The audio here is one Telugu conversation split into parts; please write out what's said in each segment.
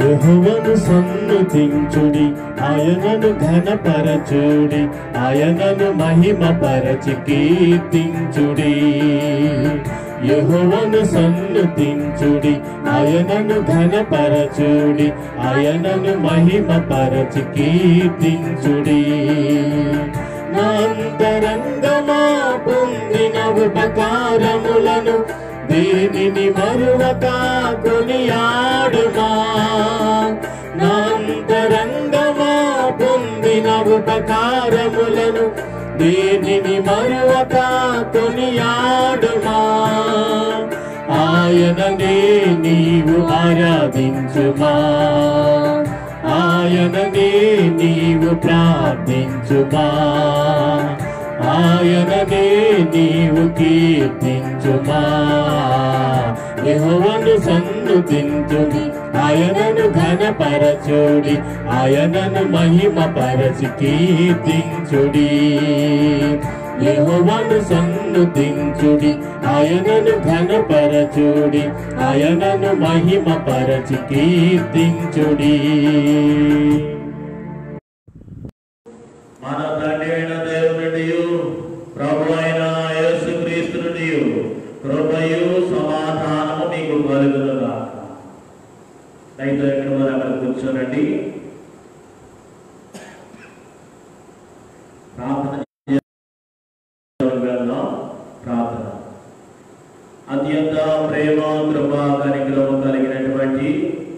యెహోవాను సన్నుతించుడి ఆయనను ఘనపరచుడి ఆయనను మహిమపరచి కీర్తించుడి యెహోవాను సన్నుతించుడి ఆయనను ఘనపరచుడి ఆయనను మహిమపరచి కీర్తించుడి నా అంతరంగమా పొందిన ఉపకారములను దేనిని మరువక కొనియాడుమా నా అంతరంగమా పొందిన ఉపకారములను దేనిని మరువక కొనియాడుమా ఆయననే నీవు ఆరాధించుమా ఆయననే నీవు ప్రార్థించుమా ఆయననే నీవు కీర్తించుమా యెహోవాను సన్నుతించుడి ఆయనను ఘనపరచుడి ఆయనను మహిమపరచి కీర్తించుడి యెహోవాను సన్నుతించుడి ఆయనను ఘనపరచుడి ఆయనను మహిమపరచి కీర్తించుడి మన తండ్రి అయిన దేవునియు ప్రభు అయిన యేసుక్రీస్తు నుండి కృపయు సమాధానము మీకు కలుగునుగా అయితే ఎక్కడ మరి అక్కడ కూర్చోనండి ప్రార్థన చేద్దాం. ప్రార్థన అత్యంత ప్రేమ కృప కనికరము కలిగినటువంటి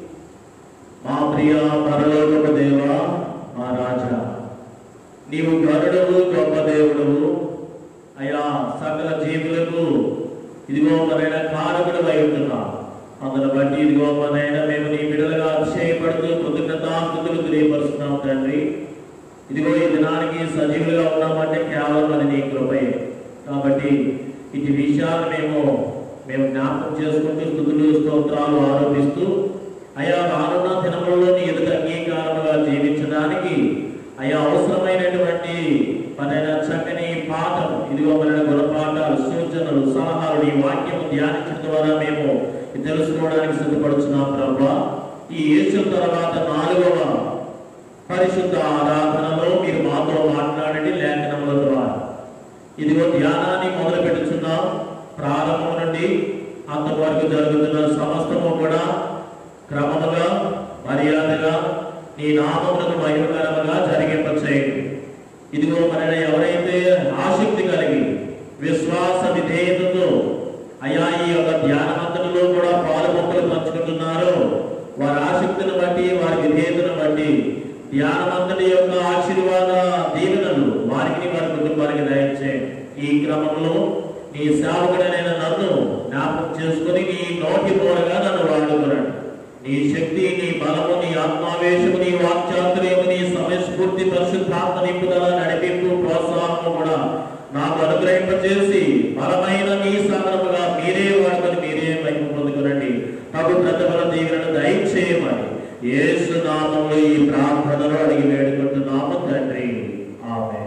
మా ప్రియ పరలోకపు దేవ మా రాజా నీవు గరుడవు గొప్ప దేవుడవు అయా సకల జీవులకు ఇదిగో మరైన కారకుడు అయి ఉంటున్నావు అందును బట్టి ఇదిగో మనైన మేము నీ బిడ్డలుగా అతిశయపడుతూ కృతజ్ఞతాస్థుతులు తెలియపరుస్తున్నాం తండ్రి ఇదిగో ఈ దినానికి సజీవులుగా ఉన్నామంటే కేవలం అది నీ కృపయే కాబట్టి ఇటు విషయాలు మేము మేము జ్ఞాపకం చేసుకుంటూ స్థుతులు స్తోత్రాలు ఆరోపిస్తూ అయా రానున్న దినములలో నీ ఎదుట అంగీకారముగా జీవించడానికి అయా అవసరమైనటువంటి పనైన చక్కని పాఠం ఇదిగో మన గుణపాఠాలు సూచనలు సలహాలు ఈ వాక్యము ధ్యానించడం ద్వారా మేము తెలుసుకోవడానికి సిద్ధపడుతున్నాం ప్రభా ఈ యేసు తర్వాత నాలుగవ పరిశుద్ధ ఆరాధనలో మీరు మాతో మాట్లాడండి లేఖనముల ద్వారా ఇదిగో ధ్యానాన్ని మొదలు పెట్టుచున్నాం ప్రారంభం నుండి అంతవరకు జరుగుతున్న సమస్తము కూడా క్రమముగా మర్యాదగా నీ నామములకు మహిమకరముగా జరిగింపచేయండి ఇదిగో మన ఎవరైతే ఆసక్తి కలిగి విశ్వాస విధేయతతో అయా ఈ యొక్క ధ్యానమంతటిలో కూడా పాలుపొక్కలు పంచుకుంటున్నారో వారి ఆసక్తిని బట్టి వారి విధేయతను బట్టి ధ్యానమంతటి యొక్క ఆశీర్వాద దీవెనలు వారికి వారి కుటుంబానికి దయచేయండి ఈ క్రమంలో నీ సేవకుడైన నన్ను జ్ఞాపకం చేసుకుని నీ నోటి పోరగా నన్ను వాడుకున్నాడు నీ శక్తి నీ బలము నీ ఆత్మావేశము నీ వాక్చాతుర్యము నీ సమయస్ఫూర్తి పరిశుద్ధాత్మ నింపుదల నడిపింపు ప్రోత్సాహము కూడా నాకు అనుగ్రహింపచేసి బలమైన నీ సాధనముగా మీరే వాడుకొని మీరే మహిమ పొందుకునండి ప్రభు ప్రతిఫల దీవెనను దయచేయమని యేసు నామములో ఈ ప్రార్థనలో అడిగి వేడుకుంటున్నాము తండ్రి ఆమె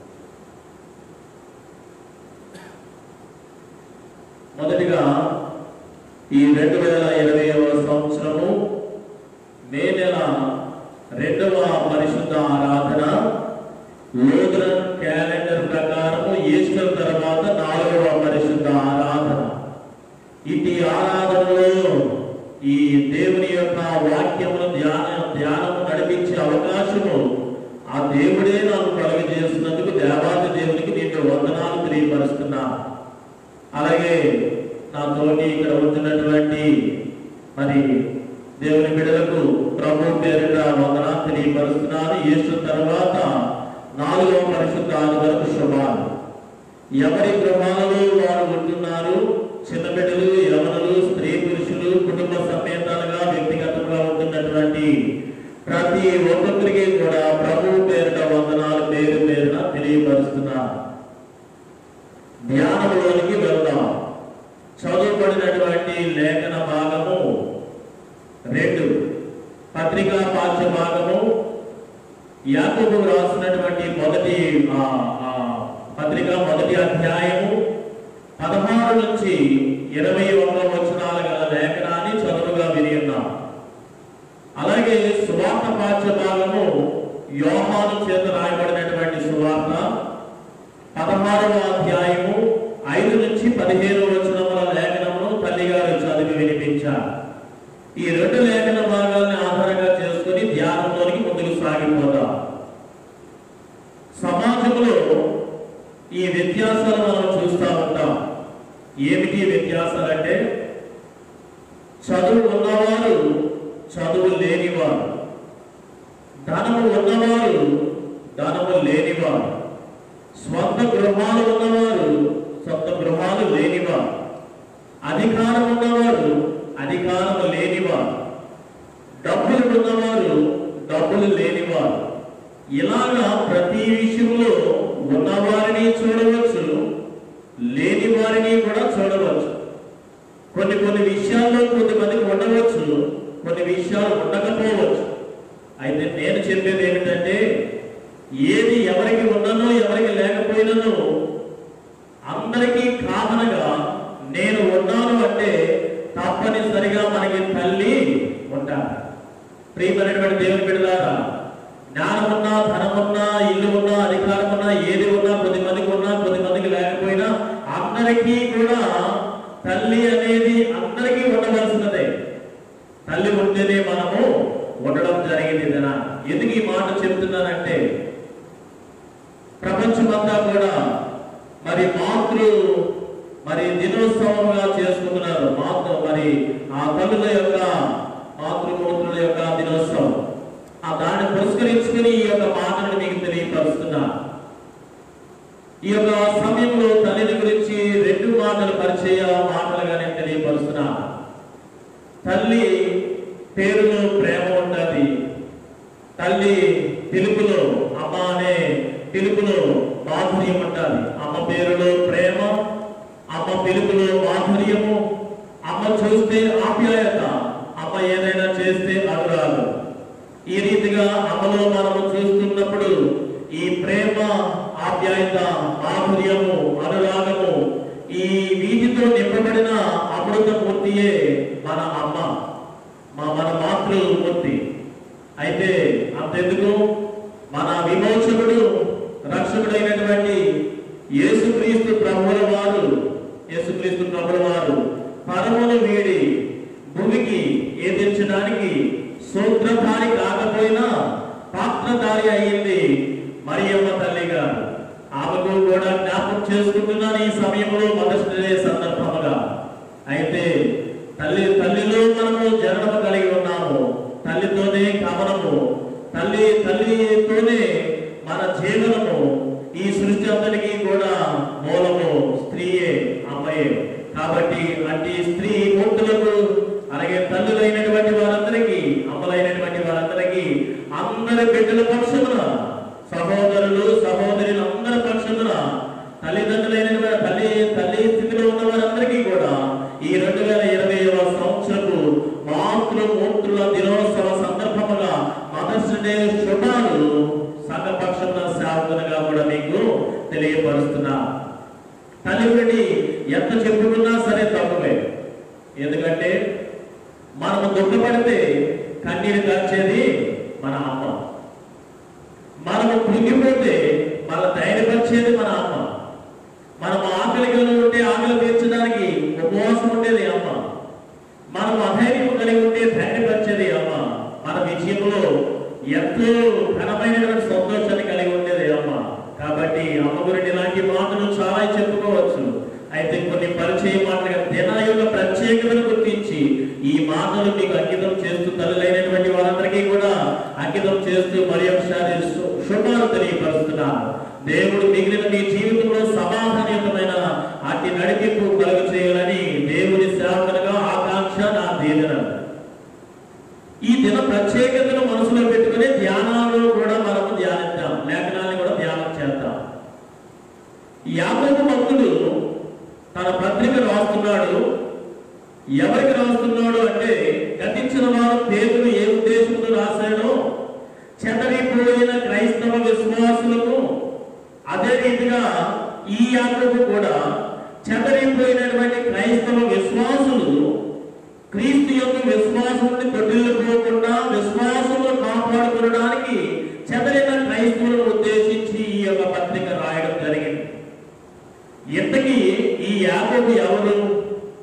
మొదటిగా ఈ రెండు వేల ఇరవైవ సంవత్సరము మే నెల రెండవ పరిశుద్ధ ఆరాధన లూథరన్ క్యాలెండర్ ప్రకారము ఈస్టర్ తర్వాత నాలుగవ పరిశుద్ధ ఆరాధన ఇటు ఆరాధనలో ఈ దేవుని యొక్క వాక్యమును ధ్యాన ధ్యానము నడిపించే అవకాశము ఆ దేవుడే నాకు కలుగజేసినందుకు దేవాది దేవునికి నేను వందనాలు తెలియపరుస్తున్నా అలాగే నా తోటి ఇక్కడ ఉంటున్నటువంటి మరి దేవుని బిడ్డలకు ప్రభు పేరిట వందనాలు తెలియపరుస్తున్నాను యేసు తర్వాత నాలుగవ పరిశుద్ధ వరకు శుభాలు ఎవరి గృహాలలో వారు ఉంటున్నారు చిన్న బిడ్డలు యవనులు స్త్రీ పురుషులు కుటుంబ సమేతాలుగా వ్యక్తిగతంగా ఉంటున్నటువంటి ప్రతి ఒక్కొక్కరికి కూడా ప్రభు పేరిట వందనాలు పేరు పేరున తెలియపరుస్తున్నారు ధ్యానంలోనికి వెళ్దాం చదువుబడినటువంటి లేఖన భాగము రెండు పత్రికా పాఠ్య భాగము యాకోబు రాసినటువంటి మొదటి ఆ, ఆ, పత్రిక మొదటి అధ్యాయము పదహారు నుంచి ఇరవై ఒక్క వచనాల గల లేఖనాన్ని చదువుగా విని ఉన్నాం అలాగే సూచించారు ఈ రెండు లేఖన భాగాల్ని ఆధారంగా చేసుకుని ధ్యానంలోనికి ముందుకు సాగిపోదాం సమాజంలో ఈ వ్యత్యాసాలు మనం చూస్తూ ఉంటాం ఏమిటి వ్యత్యాసాలు అంటే చదువు ఉన్నవారు చదువు లేనివారు ధనము ఉన్నవారు ధనము లేనివారు స్వంత గృహాలు ఉన్నవారు సొంత గృహాలు లేనివారు అధికారం ఉన్నవారు అధికారం లేనివారు డబ్బులు ఉన్నవారు డబ్బులు లేనివారు ఇలాగా ప్రతి విషయంలో ఉన్నవారిని చూడవచ్చు లేని వారిని కూడా చూడవచ్చు కొన్ని కొన్ని విషయాల్లో కొంతమందికి ఉండవచ్చు కొన్ని విషయాలు ఉండకపోవచ్చు అయితే నేను చెప్పేది ఏమిటంటే ఏది ఎవరికి ఉన్ననో ఎవరికి లేకపోయినను అందరికీ కామనగా నేను ఉన్నాను అంటే తప్పనిసరిగా మనకి తల్లి ఉంటారు ప్రియమైనటువంటి దేవుని బిడ్డలారా జ్ఞానం ఉన్నా ధనం ఉన్నా ఇల్లు ఉన్నా అధికారం ఉన్నా ఏది ఉన్నా కొద్ది మందికి ఉన్నా కొద్ది మందికి లేకపోయినా అందరికీ కూడా తల్లి అనేది అందరికీ ఉండవలసినదే తల్లి ఉంటేనే మనము ఉండడం జరిగింది కదా ఎందుకు ఈ మాట చెప్తున్నానంటే ప్రపంచమంతా కూడా మరి మాతృ మరి దినోత్సవంగా చేసుకుంటున్నారు మాతృ మరి ఆ తల్లుల యొక్క మాతృమూర్తుల యొక్క దినోత్సవం ఆ దాన్ని పురస్కరించుకుని ఈ యొక్క మాటను మీకు తెలియపరుస్తున్నా ఈ యొక్క సమయంలో తల్లిని గురించి రెండు మాటలు పరిచయ మాటలుగా నేను తెలియపరుస్తున్నా తల్లి పేరులో ప్రేమ ఉండాలి తల్లి పిలుపులో అమ్మ అనే పిలుపులో మాధుర్యం ఉండాలి అమ్మ పేరులో ప్రేమ అమ్మ పిలుపులో మాధుర్యము అమ్మ చూస్తే ఆప్యాయత అమ్మ ఏదైనా చేస్తే అనురాగం ఈ రీతిగా అమ్మలో మనము చూస్తున్నప్పుడు ఈ ప్రేమ ఆప్యాయత మాధుర్యము అనురాగము ఈ వీటితో నింపబడిన అమృతమూర్తియే మన అమ్మ మా మన మాతృమూర్తి అయితే అంతెందుకు మన విమోచకుడు రక్షకుడైనటువంటి యేసుక్రీస్తు ప్రభువుల వారు యేసుక్రీస్తు ప్రభుల వారు పరమును వీడి భూమికి ఎదిరించడానికి సూత్రధారి కాకపోయినా పాత్రధారి అయ్యింది మరియమ్మ తల్లి గారు ఆమెకు కూడా జ్ఞాపకం చేసుకుంటున్నాను ఈ సమయంలో మొదటి డే సందర్భముగా అయితే తల్లి తల్లిలో మనము జననము కలిగి ఉన్నాము తల్లితోనే కమనము తల్లి తల్లితోనే మన జీవనము ఈ సృష్టి అంతటికి కూడా మూలము స్త్రీయే అమ్మాయే కాబట్టి అట్టి స్త్రీ మూర్తులకు అలాగే తల్లులైనటువంటి వారందరికీ అమ్మలైనటువంటి వారందరికీ అందరి బిడ్డల పక్షమున సహోదరులు సహోదరులు అందరి పక్షమున తల్లిదండ్రులైన వారి- తల్లి తల్లి స్థితిలో ఉన్న వారందరికీ కూడా ఈ రెండు వేల ఇరవైవ సంవత్సరపు మాతృమూర్తుల దినోత్సవ సందర్భముగా మదర్స్ డే శుభాలు సంఘపక్షమున సేవకులుగా కూడా మీకు తెలియపరుస్తున్నా తల్లి గురించి ఎంత చెప్పుకున్నా సరే తక్కువే ఎందుకంటే మనము దుఃఖపడితే కన్నీరు కార్చేది మన అమ్మ మనము కృంగిపోతే మన ధైర్యపరిచేది మన అమ్మ మనం ఆకలిగా ఉంటే ఆకలి తీర్చడానికి ఉపవాసం ఉండేది అమ్మ మనం అధైర్యం కలిగి ఉంటే ధైర్యపరిచేది అమ్మ మన విజయంలో ఎంతో ఘనమైనటువంటి సంతోషాన్ని కలిగి ఉండేది అమ్మ కాబట్టి అమ్మ గురించి ఇలాంటి మాటలు చాలా చెప్పుకోవచ్చు అయితే కొన్ని పరిచయ మాటలుగా దిన యొక్క ప్రత్యేకతను గుర్తించి ఈ మాటలు మీకు అంకితం చేస్తూ తల్లులైనటువంటి వారందరికీ కూడా అంకితం చేస్తూ మరి ఒకసారి శు- శుభాలు తెలియపరుస్తున్నారు దేవుడు మిగిలిన మీ జీవితంలో సమాధానయుతమైన అట్టి నడిపింపు కలుగు చేయాలని దేవుని సేవకులుగా ఆకాంక్ష నా దీవెన ఈ దిన ప్రత్యేకతను మనసులో పెట్టుకుని ధ్యానాలు కూడా మనము ధ్యానిద్దాం లేఖనాన్ని కూడా ధ్యానం చేద్దాం యాకోబు భక్తుడు తన పత్రిక రాస్తున్నాడు ఎవరికి రాస్తున్నాడు అంటే గతించిన వారు పేరును ఏ ఉద్దేశంతో రాశాడో చెదరిపోయిన క్రైస్తవ విశ్వాసులకు అదే రీతిగా ఈ యాకోబు కూడా చెదరిపోయినటువంటి క్రైస్తవ విశ్వాసులు క్రీస్తు యొక్క విశ్వాసాన్ని కొట్టిల్లిపోకుండా విశ్వాసములు కాపాడుకోవడానికి చెదరిన క్రైస్తవులను ఉద్దేశించి ఈ యొక్క పత్రిక రాయడం జరిగింది ఇంతకీ ఈ యాకోబు ఎవరు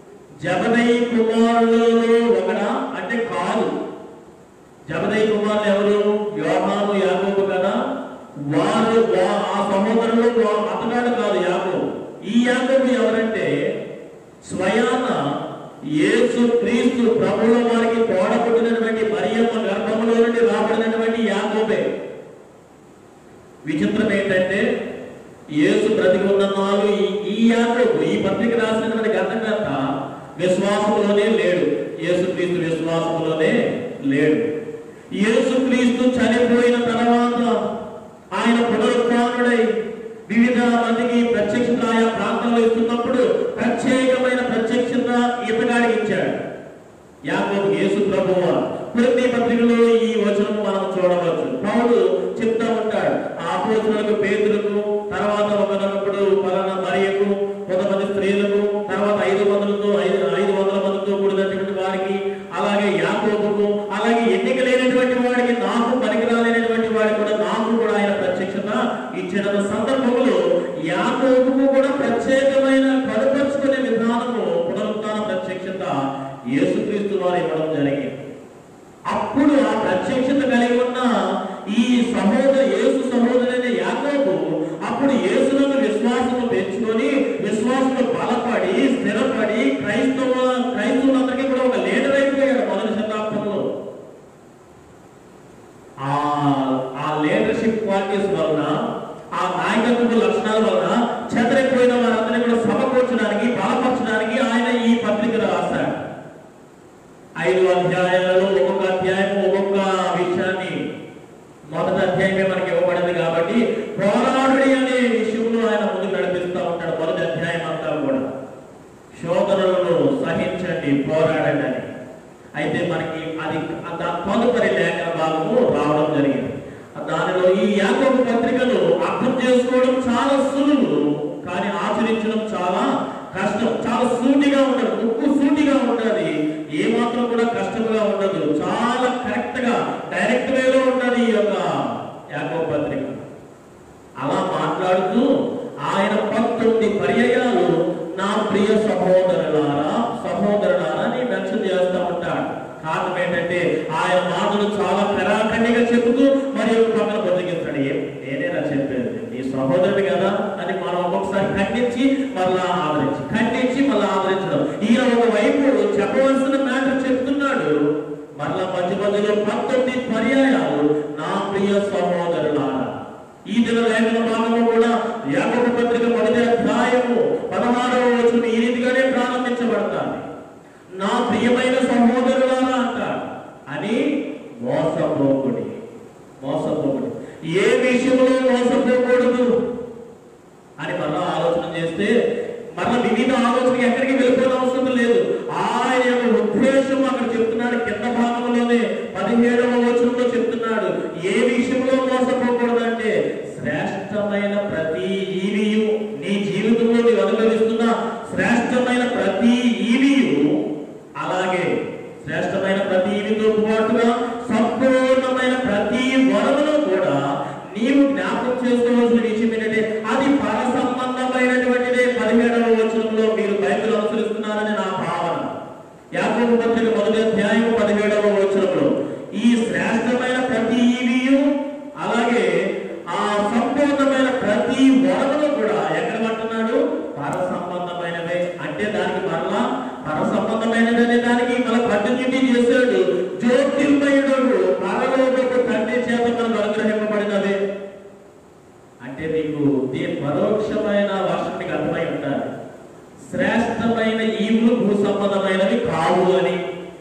జబదయి కుమారులలో ఒకడా అంటే కాదు జబదయి కుమారులు ఎవరు యోహాను యాకోబు కదా వారు వా- ఆ సహోదరులు వా- అతగాడు కాదు యాకోబు ఈ యాకోబు ఎవరంటే స్వయాన యేసు క్రీస్తు ప్రభుల వారికి తోడబుట్టినటువంటి మరియమ్మ గర్భములో నుండి రాబడినటువంటి యాకోబే విచిత్రం ఏంటంటే యేసు బ్రతికి ఉన్న నాలు ఈ- ఈ యాకోబు ఈ పత్రిక రాసినటువంటి గ్రంథకర్త విశ్వాసంలోనే లేడు యేసు క్రీస్తు విశ్వాసంలోనే లేడు యేసు క్రీస్తు చనిపోయిన తర్వాత ఆయన పునరుత్థానుడై వివిధ మందికి ప్రత్యక్షత ఆయా ప్రాంతంలో ఇస్తున్నప్పుడు ప్రత్యేకమైన ప్రత్యక్షత ఇతగాడికి ఇచ్చాడు యాకోబు యేసు ప్రభువ ప్రతి పత్రికలో ఈ వచనం మనం చూడవచ్చు పౌలు చెప్తా ఉంటాడు ఆ అపోస్తులకు పేదలకు తర్వాత ఒకనప్పుడు పలానా మరియకు కొంతమంది స్త్రీలకు తర్వాత ఐదు వందలతో ఐదు ఐదు వందల మందితో కూడినటువంటి వారికి అలాగే యాకోబుకు అలాగే ఎన్నిక లేనటువంటి వాడికి నాకు పనికిరాలేనటువంటి వాడికి కూడా నాకు కూడా ఆయన ప్రత్యక్షత ఇచ్చిన సందర్భంలో యాకోబుకు కూడా ప్రత్యేకమైన కనుపరుచుకునే విధానము పునరుత్థాన ప్రత్యక్షత యేసుక్రీస్తు వారు ఇవ్వడం జరిగింది అప్పుడు ఆ ప్రత్యక్షత కలిగి ఉన్న ఈ సహోదర యేసు సహోదరైన యాకోబు అప్పుడు యేసులను విశ్వాసము పెంచుకొని విశ్వాసంలో బలపడి స్థిరపడి క్రైస్తవ క్రైస్తవులందరికీ కూడా ఒక లీడర్ అయిపోయాడు మొదటి శతాబ్దంలో ఆ ఆ లీడర్షిప్ క్వాలిటీస్ వలన ఆ నాయకత్వ లక్షణాల వలన చెదరైపోయిన వారందరినీ కూడా సమకూర్చడానికి బలపరచడానికి ఆయన ఈ పత్రిక రాశాడు ఐదు అధ్యాయాలలో ఒక్కొక్క అధ్యాయం ఒక్కొక్క విషయాన్ని మొదటి అధ్యాయమే మనకి ఇవ్వబడింది కాబట్టి పోరాడుడి అనే విషయంలో ఆయన ముందుకు నడిపిస్తూ ఉంటాడు మొదటి అధ్యాయం అంతా కూడా శోధనలను సహించండి పోరాడండి అని అయితే మనకి అది ఆ దా- తదుపరి లేఖన భాగము రావడం జరిగింది ఆ దానిలో ఈ యాకోబు పత్రికను అర్థం చేసుకోవడం చాలా సులువు కానీ ఆచరించడం చాలా కష్టం చాలా సూటిగా ఉండదు ఉప్పు సూటిగా ఉండాలి ఏ మాత్రం కూడా కష్టంగా ఉండదు చాలా కరెక్ట్ గా డైరెక్ట్ వేలో ఉన్నది ఈ యొక్క యాకోబు పత్రిక అలా మాట్లాడుతూ ఆయన పంతొమ్మిది పర్యాయాలు నా ప్రియ సహోదరులారా సహోదరులారా అని మెన్షన్ చేస్తూ ఉంటాడు కారణం ఏంటంటే ఆయన మాటలు చాలా పెరాఖండిగా చెబుతూ మరి ఒక పక్కన బతికిస్తాడు ఏం నేనేనా చెప్పేది నీ సహోదరుడు కదా అని మనం ఒక్కొక్కసారి ఖండించి మళ్ళా ఆదరించి ఖండించి మళ్ళా ఆదరించడం ఈయన ఒక వైపు చెప్పవలసిన మ్యాటర్ చెప్తున్నాడు మరలా మధ్య మధ్యలో పంతొమ్మిది పర్యాయాలు నా ప్రియ సహోదరులారా ఈ దిన లేఖన భాగము కూడా యాకోబు పత్రిక మొదటి అధ్యాయము పదహారవ వచనం ఈ రీతిగానే ప్రారంభించబడతాది నా ప్రియమైన సహోదరులారా అంటారు అని మోసపోకుడి మోసపోకుడి ఏ విషయంలో మోసపోకూడదు అని మరలా ఆలోచన చేస్తే మరలా వివిధ ఆలోచన ఎక్కడికి వెళ్ళిపోయిన అవసరం లేదు ఆయన యొక్క ఉద్దేశం అక్కడ చెప్తున్నాడు కింద భాగంలోనే పదిహేడవ వచనంలో చెప్తున్నాడు ఏ విషయంలో మోసపోకూడదంటే శ్రేష్టమైన ప్రతి ఈవియు నీ జీవితంలో నీవు అనుభవిస్తున్న శ్రేష్టమైన ప్రతి ఈవియు అలాగే శ్రేష్టమైన ప్రతి ఈవితో పాటుగా సంపూర్ణమైన ప్రతి వరమును కూడా నీవు జ్ఞాపకం చేసుకోవాల్సిన విషయం ఏంటంటే అది పర సంబంధమైనటువంటిదే పదిహేడవ వచనంలో మీరు బైబిల్ అనుసరిస్తున్నారని నా భావన యాకోబు పత్రిక మొదటి అధ్యాయం పదిహేడవ వచనంలో ఈ శ్రేష్టమైన ప్రతి ఈవియు అలాగే ఆ సంపూర్ణమైన ప్రతి వరమును కూడా ఎక్కడ పట్టున్నాడు పర సంబంధమైనవే అంటే దానికి మరలా పర సంబంధమైనది అనే దానికి మన కంటిన్యూటీ చేశాడు జ్యోతిర్మయుడు పరలోకపు తండ్రి చేత మనకు అనుగ్రహింపబడినవే అంటే నీకు దీని పరోక్షమైన వర్షం నీకు అర్థమై ఉండాలి శ్రేష్టమైన ఈవులు భూ సంబంధమైనవి కావు అని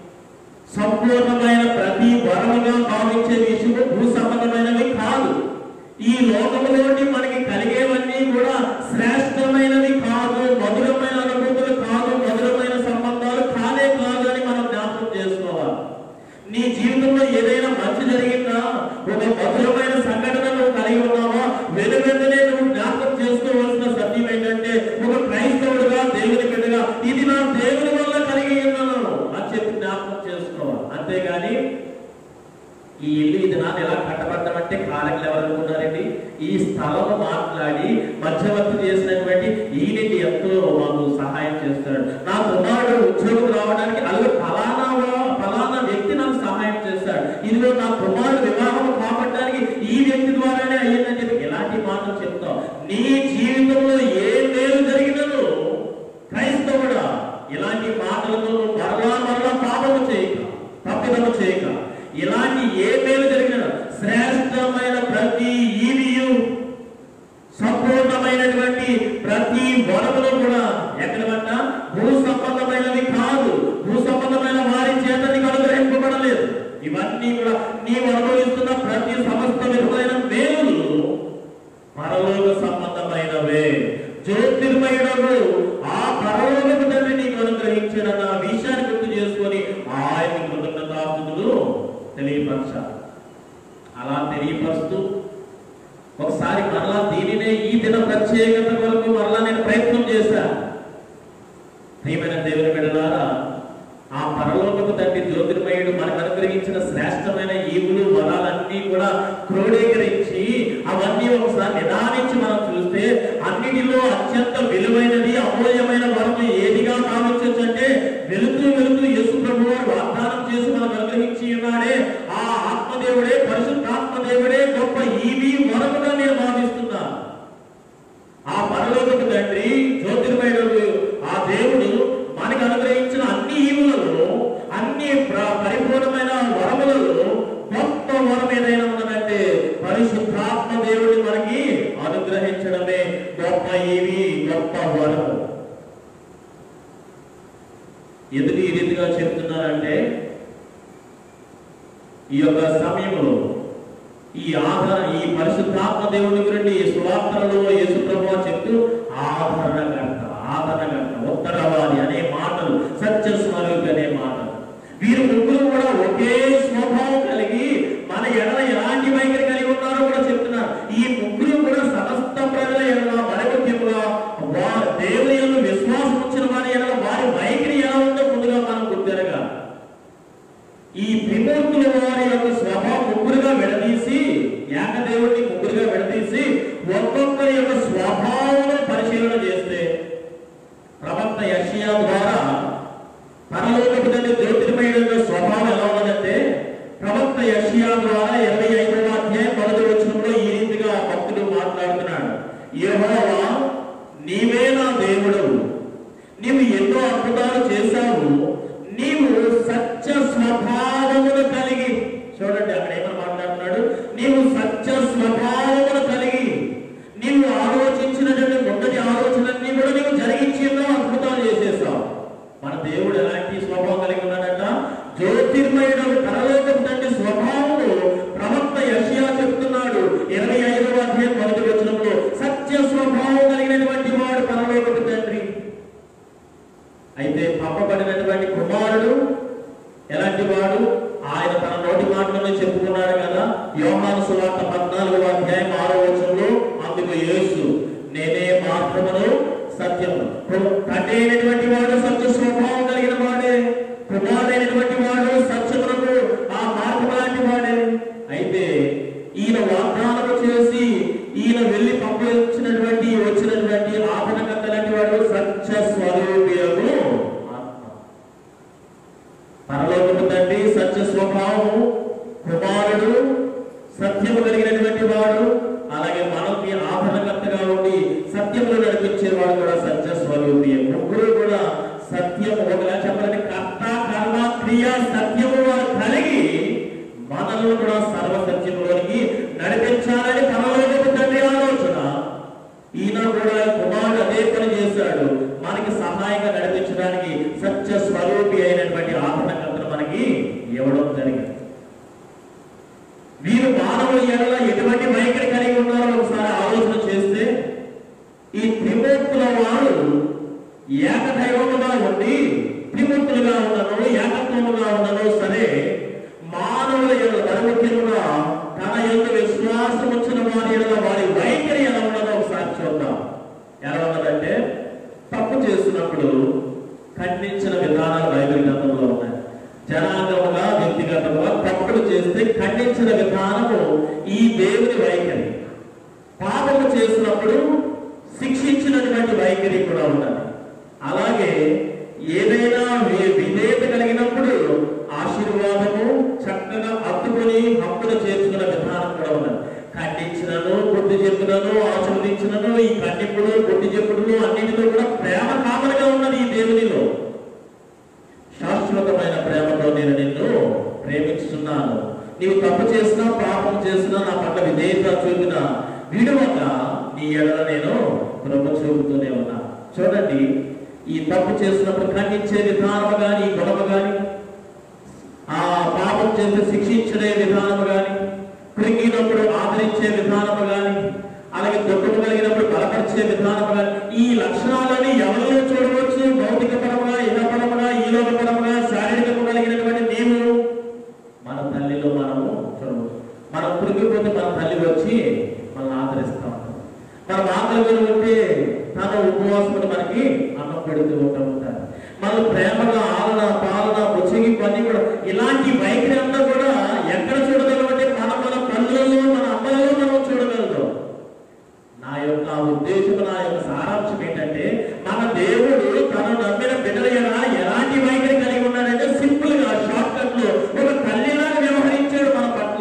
సంపూర్ణమైన ప్రతి వరముగా భావించే విషయము భూ సంబంధమైనవి కాదు ఈ లోకంలోని మనకి కలిగేవన్నీ కూడా శ్రేష్టమైనవి కాదు మధురమైన అనుభూతులు కాదు మధురమైన సంబంధాలు కానే కాదు అని మనం జ్ఞాపకం చేసుకోవాలి నీ జీవితంలో ఏదైనా మంచి జరిగిందా ఒక మధురమైన సంఘటన నువ్వు కలిగి ఉన్నావా వెను వెంటనే నువ్వు జ్ఞాపకం చేసుకోవాల్సిన సత్యం ఏంటంటే ఒక క్రైస్తవుడుగా దేవుని బిడ్డగా ఇది నా దేవుని వల్ల కలిగి ఉన్నాను అని చెప్పి జ్ఞాపకం చేసుకోవాలి అంతేగాని ఈ ఇల్లు ఇది నాన్న ఎలా కట్టబడ్డామంటే కారకులు ఎవరు అనుకున్నారండి ఈ స్థలం మాట్లాడి మధ్యవర్తి చేసినటువంటి ఈయనకి ఎంతో మాకు సహాయం చేస్తాడు నా కుమారుడు ఉద్యోగం రావడానికి అలాగే ఫలానా వా- ఫలానా వ్యక్తి నాకు సహాయం చేస్తాడు ఇదిగో నా కుమారుడు వివాహం కాబట్టడానికి ఈ వ్యక్తి ద్వారానే అయ్యిందని చెప్పి ఇలాంటి మాటలు చెప్తాం నీ జీవితంలో ఏ మేలు జరిగినను క్రైస్తవుడా ఇలాంటి మాటలతో నువ్వు మరలా మరలా పాపము చేయక తప్పిదము చేయక ఇలాంటి ఏ మేలు జరిగిన శ్రేష్టమైన ప్రతి ఈవియు సంపూర్ణమైనటువంటి ప్రతి వరములు కూడా ఎక్కడమంట భూ సంబంధమైనవి కాదు భూ సంబంధమైన వారి చేత నీకు అనుగ్రహింపబడలేదు ఇవన్నీ కూడా నీవు అనుభవిస్తున్న ప్రతి సమస్త విధమైన మేలు పరలోక సంబంధమైనవే జ్యోతిర్మయుడకు ఆ పరలోకపు తండ్రి నీకు అనుగ్రహించాడన్న విషయాన్ని గుర్తు చేసుకొని ఆయన కృతజ్ఞతాస్తుతులు తెలియపరచాలి అలా తెలియపరుస్తూ ఒకసారి మరలా దీనినే ఈ దిన ప్రత్యేకత కొరకు మరలా నేను ప్రయత్నం చేశాను ప్రియమైన దేవుని బిడ్డలారా ఆ పరలోకపు తండ్రి జ్యోతిర్మయుడు మనకు అనుగ్రహించిన శ్రేష్టమైన ఈవులు వరాలన్నీ కూడా క్రోడీకరించి అవన్నీ ఒకసారి నిదానించి మనం చూస్తే అన్నిటిలో అత్యంత విలువైనది అమూల్యమైన వరము ఏదిగా భావించవచ్చు అంటే వెలుతూ వెలుతూ యేసు ప్రభు వారు వాగ్దానం చేసి మనకు అనుగ్రహించి ఉన్నాడే ఆ ఆత్మదేవుడే పరిశుద్ధాత్మదేవుడే గొప్ప ఈవి వరముగా నేను భావిస్తున్నాను ఆ పరలోకపు తండ్రి జ్యోతిర్మయుడు ఆ దేవుడు మనకు అనుగ్రహించిన అన్ని ఈవులలో అన్ని ప్ర- పరిపూర్ణమైన వరములలో గొప్ప వరం ఏదైనా ఉన్నదంటే పరిశుద్ధాత్మ దేవుడిని మనకి అనుగ్రహించడమే గొప్ప ఈవి గొప్ప వరం ఎందుకు ఈ రీతిగా చెప్తున్నారంటే ఈ యొక్క సమయంలో ఈ ఆధార ఈ పరిశుద్ధాత్మ దేవుని గురించి ఈ సువార్తలలో యేసు ప్రభు చెప్తూ ఆదరణకర్త ఆదరణకర్త ఉత్తరవాది అనే మాటలు సత్య స్వరూపి అనే మాటలు వీరు ముగ్గురు కూడా ఒకే స్వభావం కలిగి మన ఎడల ఎలాంటి వైఖరి కలిగి ఉన్నారో కూడా చెప్తున్నారు ఈ ముగ్గురు కూడా సమస్త ప్రజల ఎడల మరి ముఖ్యంగా వారు దేవుని యందు విశ్వాసం ఉంచిన వారి ఎడల వారి వైఖరి ఎలా ఉందో ముందుగా మనం గుర్తెరగాలి ఈ త్రిమూర్తుల వారి యొక్క స్వభావం ముగ్గురుగా విడదీసి ఏకదేవుడిని ముగ్గురుగా విడదీసి ఒక్కొక్కరి యొక్క స్వభావం పరిశీలన చేస్తే ప్రవక్త యషియా ద్వారా పరలోకపు తండ్రి జ్యోతిర్మయుడు యొక్క స్వభావం ఎలా ఉన్నదంటే ప్రవక్త యషియా ద్వారా ఇరవై ఐదవ అధ్యాయం మొదటి వచనంలో ఈ రీతిగా భక్తుడు మాట్లాడుతున్నాడు యెహోవా నీవే నా దేవుడు నీవు ఎన్నో అద్భుతాలు చేశావు నీవు సత్య స్వభావమును కలిగి చూడండి అక్కడ ఏమని మాట్లాడుతున్నాడు నీవు సత్య స్వభావమును కలిగి నీవు ఆలోచించినటువంటి మొదటి ఆలోచనలన్నీ కూడా నీవు జరిగించి ఎన్నో అద్భుతాలు చేసేసావు మన దేవుడు ఎలాంటి స్వభావం కలిగి ఉన్నాడంట జ్యోతిర్మయుడు పరలోకం తండ్రి స్వభావము ప్రవక్త యషియా చెప్తున్నాడు ఇరవై ఐదవ అధ్యాయం మొదటి వచనంలో సత్య స్వభావం కలిగినటువంటి వాడు పరలోకపు తండ్రి అయితే పంపబడినటువంటి కుమారుడు ఎలాంటి వాడు ఆయన తన నోటి మాటలను చెప్పుకున్నాడు కదా యోహాను సువార్త పద్నాలుగవ అధ్యాయం ఆరో వచనంలో అందుకు యేసు నేనే మార్గమును సత్యము తండ్రి అయినటువంటి వాడు సత్య స్వభావం కలిగిన వాడే కుమారుడైనటువంటి వాడు సత్యమునకు ఆ మార్గం లాంటి వాడే అయితే ఈయన వాగ్దానం చేసి ఈయన వెళ్ళి పంపించినటువంటి వచ్చినటువంటి ఆపదకర్త లాంటి వాడు సత్య స్వరూపియము ఆత్మ పరలోకపు తండ్రి సత్య స్వభావము కుమారుడు సత్యము కలిగినటువంటి వాడు అలాగే మనకి ఆభరణకర్తగా ఉండి సత్యములు నడిపించేవాడు కూడా సత్య స్వరూపి ముగ్గురు కూడా సత్యము ఒకలా చెప్పాలంటే కర్త కర్మ క్రియ సత్యము వారు కలిగి మనల్ని కూడా సర్వ సత్యములోనికి నడిపించాలని పరలోకపు తండ్రి ఆలోచన ఈయన కూడా కుమారుడు అదే పని చేశాడు మనకి సహాయంగా నడిపించడానికి సత్య స్వరూపి అయినటువంటి ఆభరణకర్తను మనకి ఇవ్వడం జరిగింది వీరు మానవుల ఎడల ఎటువంటి వైఖరి కలిగి ఉన్నారో ఒకసారి ఆలోచన చేస్తే ఈ త్రిమూర్తుల వారు ఏకదైవముగా ఉండి త్రిమూర్తులుగా ఉన్నను ఏకత్వముగా ఉన్నను సరే మానవుల ఎడల మరముఖ్యముగా తన యొక్క విశ్వాసం వచ్చిన వారి ఎడల వారి వైఖరి ఎలా ఉన్నదో ఒకసారి చూద్దాం ఎలా ఉన్నదంటే తప్పు చేస్తున్నప్పుడు ఖండించిన విధానాలు బైబిల్ గ్రంథంలో ఉన్నాయి జనాంగముగా వ్యక్తిగతంగా తప్పుడు తప్పులు చేస్తే ఖండించిన విధానము ఈ దేవుని వైఖరి పాపము చేసినప్పుడు శిక్షించినటువంటి వైఖరి కూడా ఉన్నది అలాగే ఏదైనా వి- విధేయత కలిగినప్పుడు ఆశీర్వాదము చక్కగా హత్తుకొని హక్కును చేర్చుకున్న విధానం కూడా ఉన్నది ఖండించినను కొట్టి చెప్పులను ఆశీర్వదించినను ఈ ఖండింపులు కొట్టి చెప్పులు అన్నిటిలో కూడా ప్రేమ కామనగా ఉన్నది ఈ దేవునిలో శాశ్వతమైన ప్రేమతో నేను నిన్ను ప్రేమించుతున్నాను నీవు తప్పు చేసినా పాపం చేసినా నా పట్ల విధేయత చూపినా విడువక నీ ఎడల నేను కృప చూపుతూనే ఉన్నా చూడండి ఈ తప్పు చేసినప్పుడు ఖండించే విధానము కానీ గుణము కానీ ఆ పాపం చేస్తే శిక్షించే విధానము కానీ కృంగినప్పుడు ఆదరించే విధానము కానీ అలాగే దుఃఖము కలిగినప్పుడు బలపరిచే విధానము కానీ ఈ లక్షణాలని ఎవరిలో చూడవచ్చు భౌతిక పరముగా ఇహపరముగా ఈలోక పరముగా శారీరకము కలిగినటువంటి నీవు మన తల్లిలో మనము చూడవచ్చు మనం కృంగిపోతే మన తల్లి వచ్చి మనల్ని ఆదరిస్తాం మనం ఆకలి ఉంటే తన ఉపవాసం మనకి అన్నం పెడుతూ ఉంటా ఉంటారు మనం ప్రేమగా ఆలన పాలన బుచ్చగి పని కూడా ఇలాంటి వైఖరి అంతా కూడా ఎక్కడ చూడగలమంటే మనం మన కళ్ళల్లో మన అమ్మలలో మనం చూడగలుగుతాం నా యొక్క ఉద్దేశం నా యొక్క సారాంశం ఏంటంటే మన దేవుడు తను నమ్మిన బిడ్డల ఎడల ఎలాంటి వైఖరి కలిగి ఉన్నాడంటే సింపుల్ గా షార్ట్ కట్ లో ఒక తల్లిలాగా వ్యవహరించాడు మన పట్ల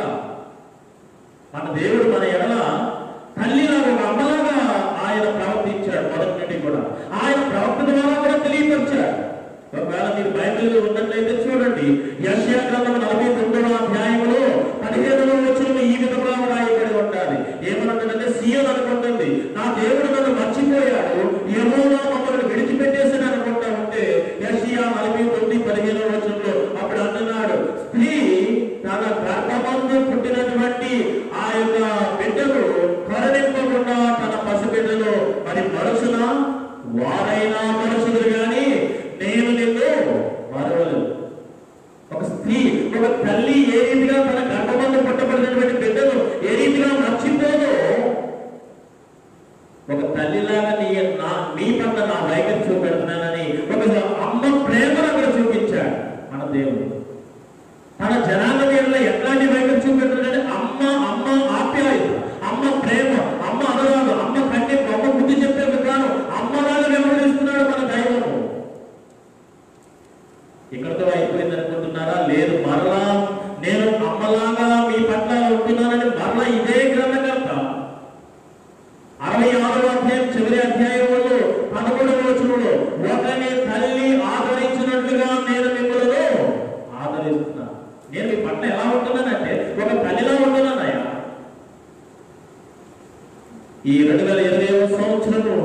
మన దేవుడు మన ఎడల తల్లిలాగా ఒక అమ్మలాగా ఆయన ప్రవర్తించాడు మొదటి నుండి కూడా ఆయన ప్రవర్తన ద్వారా కూడా తెలియపరిచాడు ఒకవేళ మీరు బైబిల్ ఉన్నట్లయితే చూడండి యశ్యా గ్రంథం నలభై తొమ్మిదవ అధ్యాయంలో పదిహేనవ వచనం ఈ విధంగా రాయబడి ఉండాలి ఏమనుంటుందంటే సీఎం అనుకుంటుంది నా దేవుడు నన్ను మర్చిపోయాడు యెహోవా మమ్మల్ని విడిచిపెట్టేసాడు అనుకుంటా ఉంటే యశ్యా నలభై తొమ్మిది పదిహేనవ వచనంలో అప్పుడు అంటున్నాడు స్త్రీ తన గర్భమందు పుట్టినటువంటి ఆ యొక్క బిడ్డను కరుణింపకుండా తన పసిబిడ్డను మరి మరచున వారైనా మనుషులు గాని నేను నిన్ను మరవలేదు ఒక స్త్రీ ఒక తల్లి ఏ రీతిగా తన గర్భమందు పుట్టబడినటువంటి బిడ్డను ఏ రీతిగా మర్చిపోదో ఒక తల్లిలాగా నీ నా నీ పట్ల నా వైఖరి చూపెడుతున్నానని ఒక అమ్మ ప్రేమను అక్కడ చూపించాడు మన దేవుడు తన జనాల మీద ఎట్లాంటి వైఖరి చూపెడుతున్నాడంటే అమ్మ అమ్మ ఆప్యాయత అమ్మ ప్రేమ అమ్మ అనురాగం అమ్మ కంటే అమ్మ బుద్ధి చెప్పే విధానం అమ్మలాగా వ్యవహరిస్తున్నాడు మన దైవము ఇక్కడతో అయిపోయింది అనుకుంటున్నారా లేదు మరలా నేను అమ్మలాగా మీ పట్ల ఉంటున్నానని మరలా ఇదే గ్రంథకర్త అరవై ఆరవ అధ్యాయం చివరి అధ్యాయంలో పదమూడవ వచనంలో ఒకని తల్లి ఆదరించినట్లుగా నేను మిమ్మల్ని ఆదరిస్తున్నా నేను మీ పట్ల ఎలా ఉంటున్నానంటే ఒక తల్లిలా ఉంటున్నానయ్యా ఈ రెండు వేల ఇరవై సంవత్సరము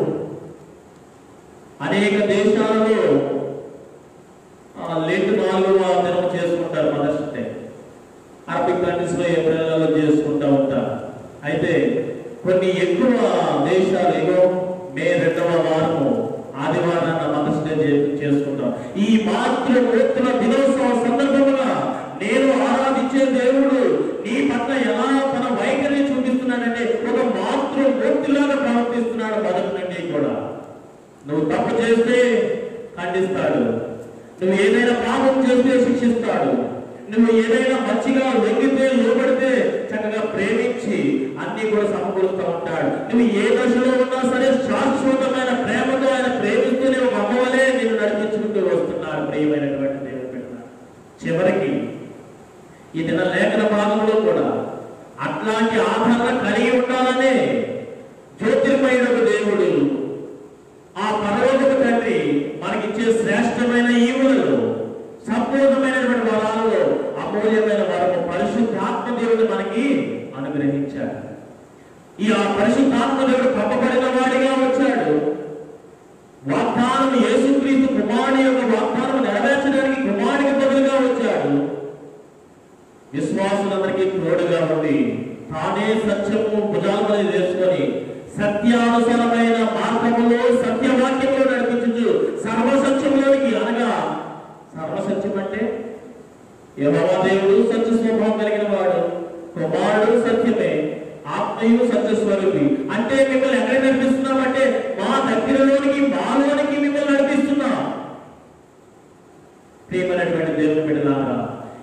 అనేక దేశాలలో ఆ, లెంట్ నాలుగవ దినం చేసుకుంటారు మదర్స్ డే అరబిక్ కంట్రీస్ లో ఏప్రిల్లో చేసుకుంటా ఉంటారు అయితే కొన్ని ఎక్కువ దేశాలు ఏవో మే రెండవ వారము ఆదివారాన్ని మదర్స్ డే చే- చేసుకుంటాం ఈ మాతృమూర్తుల దినోత్సవ సందర్భంగా నేను ఆరాధించే దేవుడు నీ పట్ల ఎలా తన వైఖరిని చూపిస్తున్నాడంటే ఒక మాతృమూర్తిలాగా ప్రవర్తిస్తున్నాడు మొదటి నుండి కూడా నువ్వు తప్పు చేస్తే ఖండిస్తాడు నువ్వు ఏదైనా పాపం చేస్తే శిక్షిస్తాడు నువ్వు ఏదైనా మంచిగా లొంగితే లోబడితే చక్కగా ప్రేమించి అన్ని కూడా సమకూరుస్తూ ఉంటాడు నువ్వు ఏ దశలో ఉన్నా సరే శాశ్వతమైన ప్రేమతో ఆయన ప్రేమిస్తూనే ఒక అమ్మవలే నేను నడిపించుకుంటూ వస్తున్నాడు ప్రియమైనటువంటి దేవుడు బిడ్డ. చివరికి ఈ దిన లేఖన భాగంలో కూడా అట్లాంటి ఆధారణ కలిగి ఉండాలనే జ్యోతిర్మయుడు దేవుడు ఆ పరలోకపు తండ్రి మనకిచ్చే శ్రేష్టమైన ఈవులలో సంపూర్ణమైనటువంటి వరాలలో అమూల్యమైన వరము పరిశుద్ధాత్మ దేవుడు మనకి అనుగ్రహించాడు ఈ ఆ పరిశుద్ధాత్మ దేవుడు పంపబడిన వాడిగా వచ్చాడు వాగ్దానం యేసుక్రీస్తు కుమారుని యొక్క వాగ్దానం నెరవేర్చడానికి కుమారుడికి బదులుగా వచ్చాడు విశ్వాసులందరికీ తోడుగా ఉండి తానే సత్యము భుజాల వేసుకొని సత్యానుసరమైన మార్గములో సత్యవాక్యంలో నడిపించు సర్వసత్యంలోనికి అనగా సర్వసత్యం అంటే యెహోవా దేవుడు సత్య స్వభావం కలిగిన వాడు కుమారుడు సత్యమే ఆత్మయు సత్యస్వరూపి అంటే మిమ్మల్ని ఎక్కడ నడిపిస్తున్నామంటే మా దగ్గరలోనికి మాలోనికి మిమ్మల్ని నడిపిస్తున్నాం ప్రియమైనటువంటి దేవుని బిడ్డలారా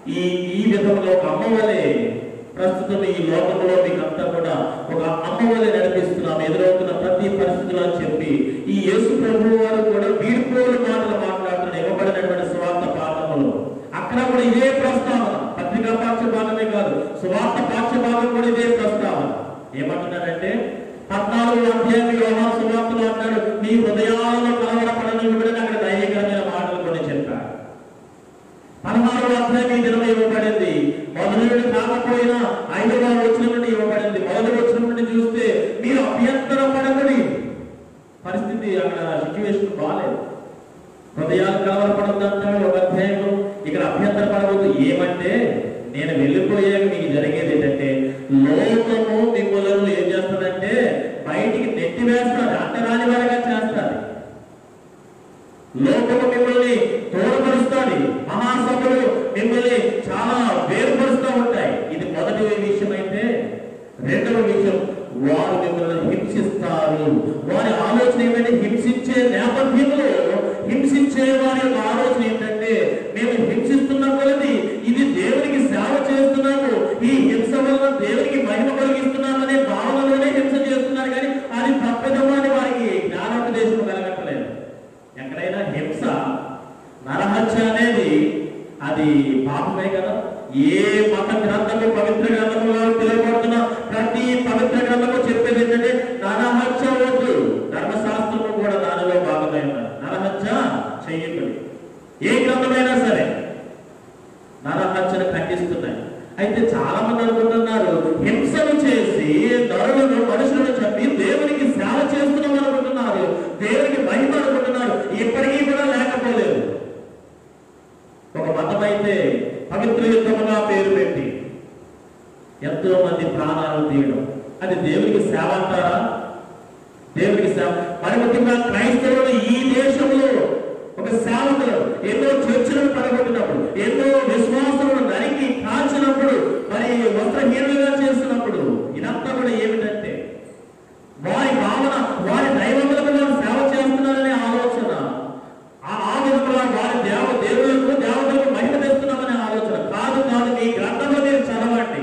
ఈ ఈ విధంగా ఒక అమ్మ వలె ప్రస్తుతం ఈ లోకంలో మీకంతా కూడా ఒక అమ్మ వలె నడిపిస్తున్నాం ఎదురవుతున్న ప్రతి పరిస్థితిలో అని చెప్పి ఈ యేసు ప్రభు వారు కూడా వీడుకోలు మాటలు మాట్లాడుతున్న ఇవ్వబడినటువంటి స్వార్థ పాఠములు అక్కడ కూడా ఇదే ప్రస్తావన పత్రికా పాఠ్య భాగమే కాదు స్వార్థ పాఠ్య భాగం కూడా ఇదే ప్రస్తావన ఏమంటున్నారంటే పద్నాలుగు అధ్యాయం యోహాను సువార్తలో అంటాడు మీ హృదయాలలో కలవరపడనివ్వబడిన అక్కడ దైవికరమైన మాటలు కొన్ని చెప్పాడు పదహారు అధ్యాయం ఈ దినం ఇవ్వబడింది మొదటి నుండి కాకపోయినా ఐదవ వచ్చిన నుండి ఇవ్వబడింది మొదటి వచ్చిన నుండి చూస్తే మీరు అభ్యంతర పడబడి పరిస్థితి అక్కడ సిచ్యువేషన్ బాగాలేదు హృదయాలు కలవరపడద్దు అంటాడు ఒక అధ్యాయంలో ఇక్కడ అభ్యంతర పడవద్దు ఏమంటే నేను వెళ్ళిపోయాక మీకు జరిగేది ఏంటంటే లోకము మిమ్మల్ని ఏం చేస్తుందంటే బయటికి నెట్టి వేస్తారు అంటరాని వారిగా చేస్తారు లోకము మిమ్మల్ని తోడపరుస్తుంది మహాసభలు మిమ్మల్ని చాలా వేరుపరుస్తూ ఉంటాయి ఇది మొదటి విషయం అయితే రెండవ విషయం వారు మిమ్మల్ని హింసిస్తారు వారి ఆలోచన ఏమంటే హింసించే నేపథ్యంలో హింసించే వారి యొక్క ఆలోచన ఏంటంటే మేము హింసిస్తున్నాం కలది ఇది దేవునికి సేవ చేస్తున్నాము ఈ హింస వల్ల దేవునికి మహిమ కలిగిస్తున్నాం అనే భావనలోనే హింస చేస్తున్నారు కానీ అది తప్పదమో అని వారికి జ్ఞానోపదేశం కలగట్లేదు ఎక్కడైనా హింస నరహత్య అనేది అది పాపమే కదా ఏ మత గ్రంథము పవిత్ర గ్రంథములో తెలియబడుతున్న ప్రతి పవిత్ర గ్రంథము చెప్పేది ఏంటంటే నరహత్య వద్దు ధర్మశాస్త్రము కూడా దానిలో భాగమే ఉన్నది నరహత్య చెయ్యకుడి ఏ గ్రంథమైనా సరే నరహత్యను ఖండిస్తున్నాయి అయితే చాలా మంది అనుకుంటున్నారు హింసను చేసి నరులను మనుషులను చంపి దేవునికి సేవ చేస్తున్నాం అనుకుంటున్నారు దేవునికి మహిమ అనుకుంటున్నారు ఇప్పటికీ కూడా లేకపోలేదు ఒక మతం అయితే పవిత్ర యుద్ధముగా పేరు పెట్టి ఎంతో మంది ప్రాణాలు తీయడం అది దేవునికి సేవ అంటారా దేవునికి సేవ మరి ముఖ్యంగా క్రైస్తవులు ఈ దేశంలో ఒక సేవకులు ఎన్నో చర్చలను పడగొట్టినప్పుడు ఎన్నో విశ్వాసములు నరికి కాల్చినప్పుడు మరి వస్త్రహీనులుగా చేసినప్పుడు ఇదంతా కూడా ఏమిటంటే వారి భావన వారి దైవములకు వారు సేవ చేస్తున్నారనే ఆలోచన ఆ ఆ విధంగా వారి దేవ దేవులకు దేవతలకు మహిమ తెస్తున్నామనే ఆలోచన కాదు కాదు మీ గ్రంథంలో మీరు చదవండి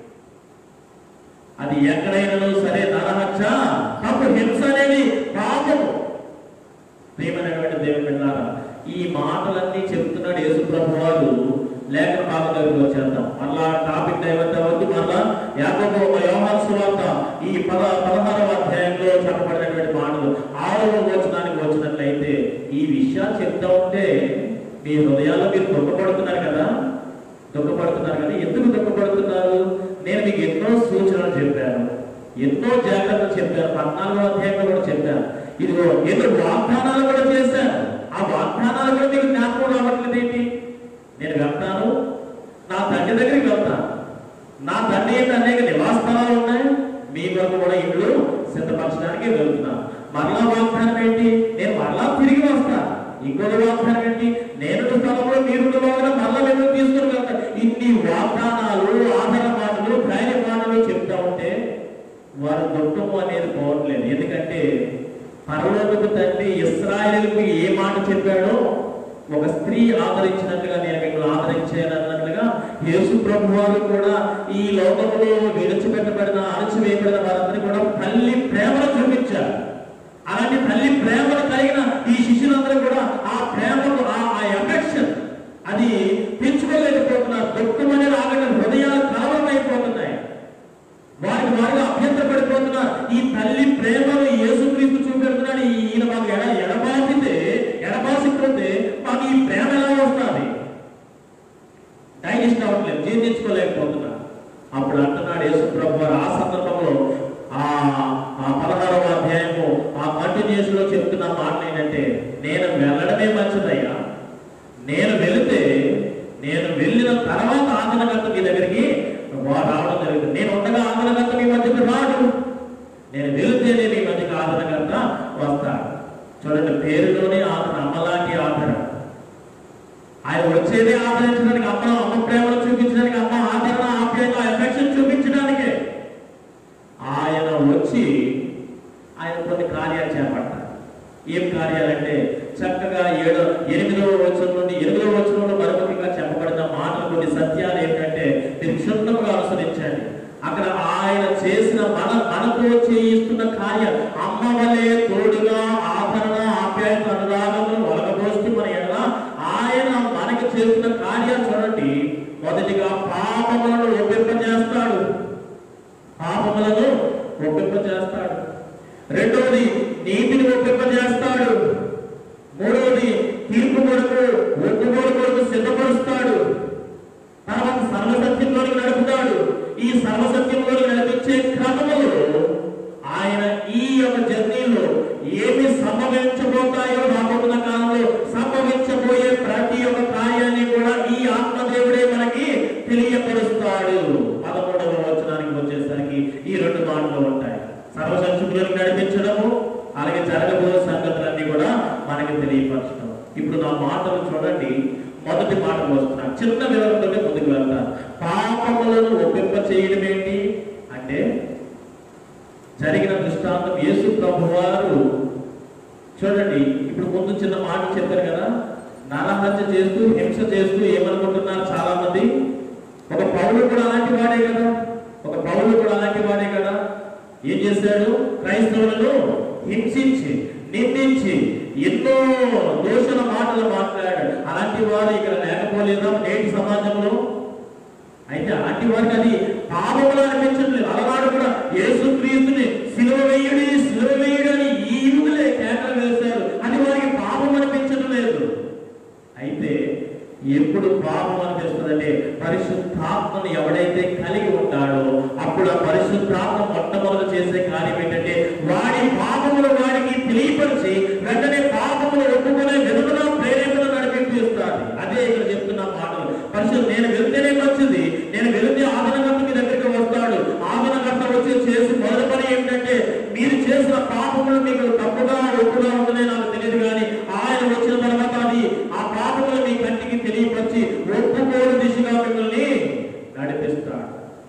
అది ఎక్కడైనా సరే నరహత్య తప్పు హింస అనేది పాపము ప్రియమైనటువంటి దేవుని బిడ్డలారా ఈ మాటలన్నీ చెప్తున్నాడు యేసు ప్రభు వారు లేఖన భాగం దగ్గరికి వచ్చేద్దాం మళ్ళా టాపిక్ డైవర్ట్ అవ్వద్దు మళ్ళా యాకోబు యోహాన్ సువార్త ఈ పద పదహారవ అధ్యాయంలో చెప్పబడినటువంటి మాటలు ఆరవ వచనానికి వచ్చినట్లయితే ఈ విషయాలు చెప్తా ఉంటే మీ హృదయాల్లో మీరు దుఃఖపడుతున్నారు కదా దుఃఖపడుతున్నారు కదా ఎందుకు దుఃఖపడుతున్నారు నేను మీకు ఎన్నో సూచనలు చెప్పాను ఎన్నో జాగ్రత్తలు చెప్పాను పద్నాలుగో అధ్యాయంలో కూడా చెప్పాను ఇదిగో ఎన్నో వాగ్దానాలు కూడా చేశాను ఆ వాగ్దానాలు కూడా మీకు జ్ఞాపకం రావట్లేదు ఏంటి నేను వెళ్తాను నా తండ్రి దగ్గరికి వెళ్తాను నా తండ్రి ఏంటి అనేక నివాస స్థలాలు ఉన్నాయి మీ కొరకు కూడా ఇల్లు సిద్ధపరచడానికి వెళ్తున్నాను మరలా వాగ్దానం ఏంటి నేను మరలా తిరిగి వస్తాను ఇంకొక వాగ్దానం ఏంటి నేను స్థలంలో మీరు వాగ్దానం మరలా మేము తీసుకుని వెళ్తాను ఇన్ని వాగ్దానాలు ఆధార మాటలు ధైర్య మాటలు చెప్తా ఉంటే వారి దుఃఖము అనేది పోవట్లేదు ఎందుకంటే పరలోకపు తండ్రి ఇస్రాయేలుకు ఏ మాట చెప్పాడో ఒక స్త్రీ ఆదరించినట్లుగా నేను మిమ్మల్ని ఆదరించాను అన్నట్లుగా యేసు ప్రభు వారు కూడా ఈ లోకంలో విడిచిపెట్టబడిన అణచివేయబడిన వారందరినీ కూడా తల్లి ప్రేమను చూపించారు అలాంటి తల్లి ప్రేమను కలిగిన ఈ శిష్యులందరూ కూడా ఆ ప్రేమకు ఆ ఆ ఎఫెక్షన్ అది పెంచుకోలేకపోతున్నారు దుఃఖం అనేది ఆగట హృదయాలు కలవమైపోతున్నాయి వారికి వారిగా అభ్యంతర పడిపోతున్నారు ఈ తల్లి ప్రేమను యేసుక్రీస్తు చూపెడుతున్నాడు ఈ- ఈయన మాకు ఎడ ఎడబాసితే ఎడబాసిపోతే మాకు ఈ ప్రేమ ఎలా వస్తుంది డైజెస్ట్ అవ్వట్లేదు జీర్ణించుకోలేకపోతున్నా అప్పుడు అంటున్నాడు యేసు ప్రభు వారు ఆ సందర్భంలో ఆ ఆ పదహారవ అధ్యాయము ఆ కంటిన్యూస్ లో చెప్తున్న మాటలు ఏంటంటే నేను వెళ్ళడమే మంచిదయ్యా నేను వెళితే నేను వెళ్ళిన తర్వాత ఆదరణకర్త మీ దగ్గరికి వా- రావడం జరుగుతుంది నేను ఉండగా ఆదరణకర్త మీ మధ్యకు రాడు నేను వెళితేనే మీ మధ్యకి ఆదరణకర్త వస్తాడు చూడండి పేరులోనే ఆదరణ అమ్మలాంటి ఆదరణ ఆయన వచ్చేదే ఆదరించడానికి అమ్మ అమ్మ ప్రేమను చూపించడానికి అమ్మ ఆదరణ ఆప్యాయత ఎఫెక్షన్ చూపించడానికే ఆయన వచ్చి ఆయన కొన్ని కార్యాలు చేపట్టారు ఏం కార్యాలంటే చక్కగా ఏడో ఎనిమిదవ వచనం నుండి ఎనిమిదవ వచనంలో మరొకటిగా చెప్పబడిన మాటలు కొన్ని సత్య ఏంటంటే మీరు క్షుణ్ణంగా అనుసరించండి అక్కడ ఆయన చేసిన మన మనతో చేయిస్తున్న కార్యం అమ్మ వలె తోడుగా ఆదరణ ఆప్యాయత అనురాగములు ఒలగబోస్తే మన ఎడల ఆయన మనకి చేస్తున్న కార్యాలు చూడండి మొదటిగా పాపములను ఒప్పింపజేస్తాడు పాపములను ఒప్పింపజేస్తాడు రెండవది నీతిని ఒప్పింపజేస్తాడు మూడవది తీర్పు కొరకు ఒప్పుకోలు కొరకు సిద్ధపరుస్తాడు తర్వాత సర్వసత్యంలోకి నడుపుతాడు ఈ సర్వసత్యంలోకి నడిపించే క్రమములో ఆయన ఈ యొక్క జర్నీలో ఏమి సంభవించబోతాయో రాబోతున్న కాలంలో సంభవించబోయే ప్రతి ఒక్క కార్యాన్ని కూడా ఈ ఆత్మదేవుడే మనకి తెలియపరుస్తాడు పదమూడవ వచనానికి వచ్చేసరికి ఈ రెండు మాటలు ఉంటాయి సర్వసత్యంలోకి నడిపించడము అలాగే జరగబోయే సంగతులన్నీ కూడా మనకి తెలియపరచడం ఇప్పుడు నా మాటలు చూడండి మొదటి మాటలు వస్తున్నాను చిన్న వివరంతోనే ముందుకు వెళ్తాను పాపములను ఒప్పింప చేయడం ఏంటి అంటే జరిగిన దృష్టాంతం యేసు ప్రభు వారు చూడండి ఇప్పుడు ముందు చిన్న మాట చెప్పారు కదా నరహత్య చేస్తూ హింస చేస్తూ ఏమనుకుంటున్నారు చాలా మంది ఒక పౌరుడు కూడా అలాంటి వాడే కదా ఒక పౌరుడు కూడా అలాంటి వాడే కదా ఏం చేశాడు క్రైస్తవులను హింసించి నిందించి ఎన్నో దోషణ మాటలు మాట్లాడాడు అలాంటి వారు ఇక్కడ లేకపోలేదా నేటి సమాజంలో అయితే అలాంటి వారికి అది పాపములు అనిపించట్లేదు అలవాడు కూడా యేసుక్రీస్తుని సిలువ వేయుడి సిలువ వేయుడి అని ఈ యుగులే కేకలు వేశారు అది వారికి పాపం అనిపించడం లేదు అయితే ఎప్పుడు పాపం అనిపిస్తుందంటే పరిశుద్ధాత్మను ఎవడైతే కలిగి ఉంటాడో అప్పుడు ఆ పరిశుద్ధాత్మ మొట్టమొదటి చేసే కార్యం ఏంటంటే వాడి పాపములు వాడికి తెలియపరిచి వెంటనే పాపములు ఒప్పుకునే విధముగా ప్రేరేపణ నడిపిస్తుంది అదే ఇక్కడ చెప్తున్న మాటలు పరిశుద్ధ నేను వెళ్తేనే మంచిది నేను వెళితే ఆదరణకర్త మీ దగ్గరికి వస్తాడు ఆదరణకర్త వచ్చి చేసి మొదటి పని ఏంటంటే మీరు చేసిన పాపములు మీకు తప్పుగా ఒప్పుగా ఉందనే నాకు తెలియదు కానీ ఆయన వచ్చిన తర్వాత అది ఆ పాపములు మీ కంటికి తెలియపరిచి ఒప్పుకోడు దిశగా మిమ్మల్ని నడిపిస్తాడు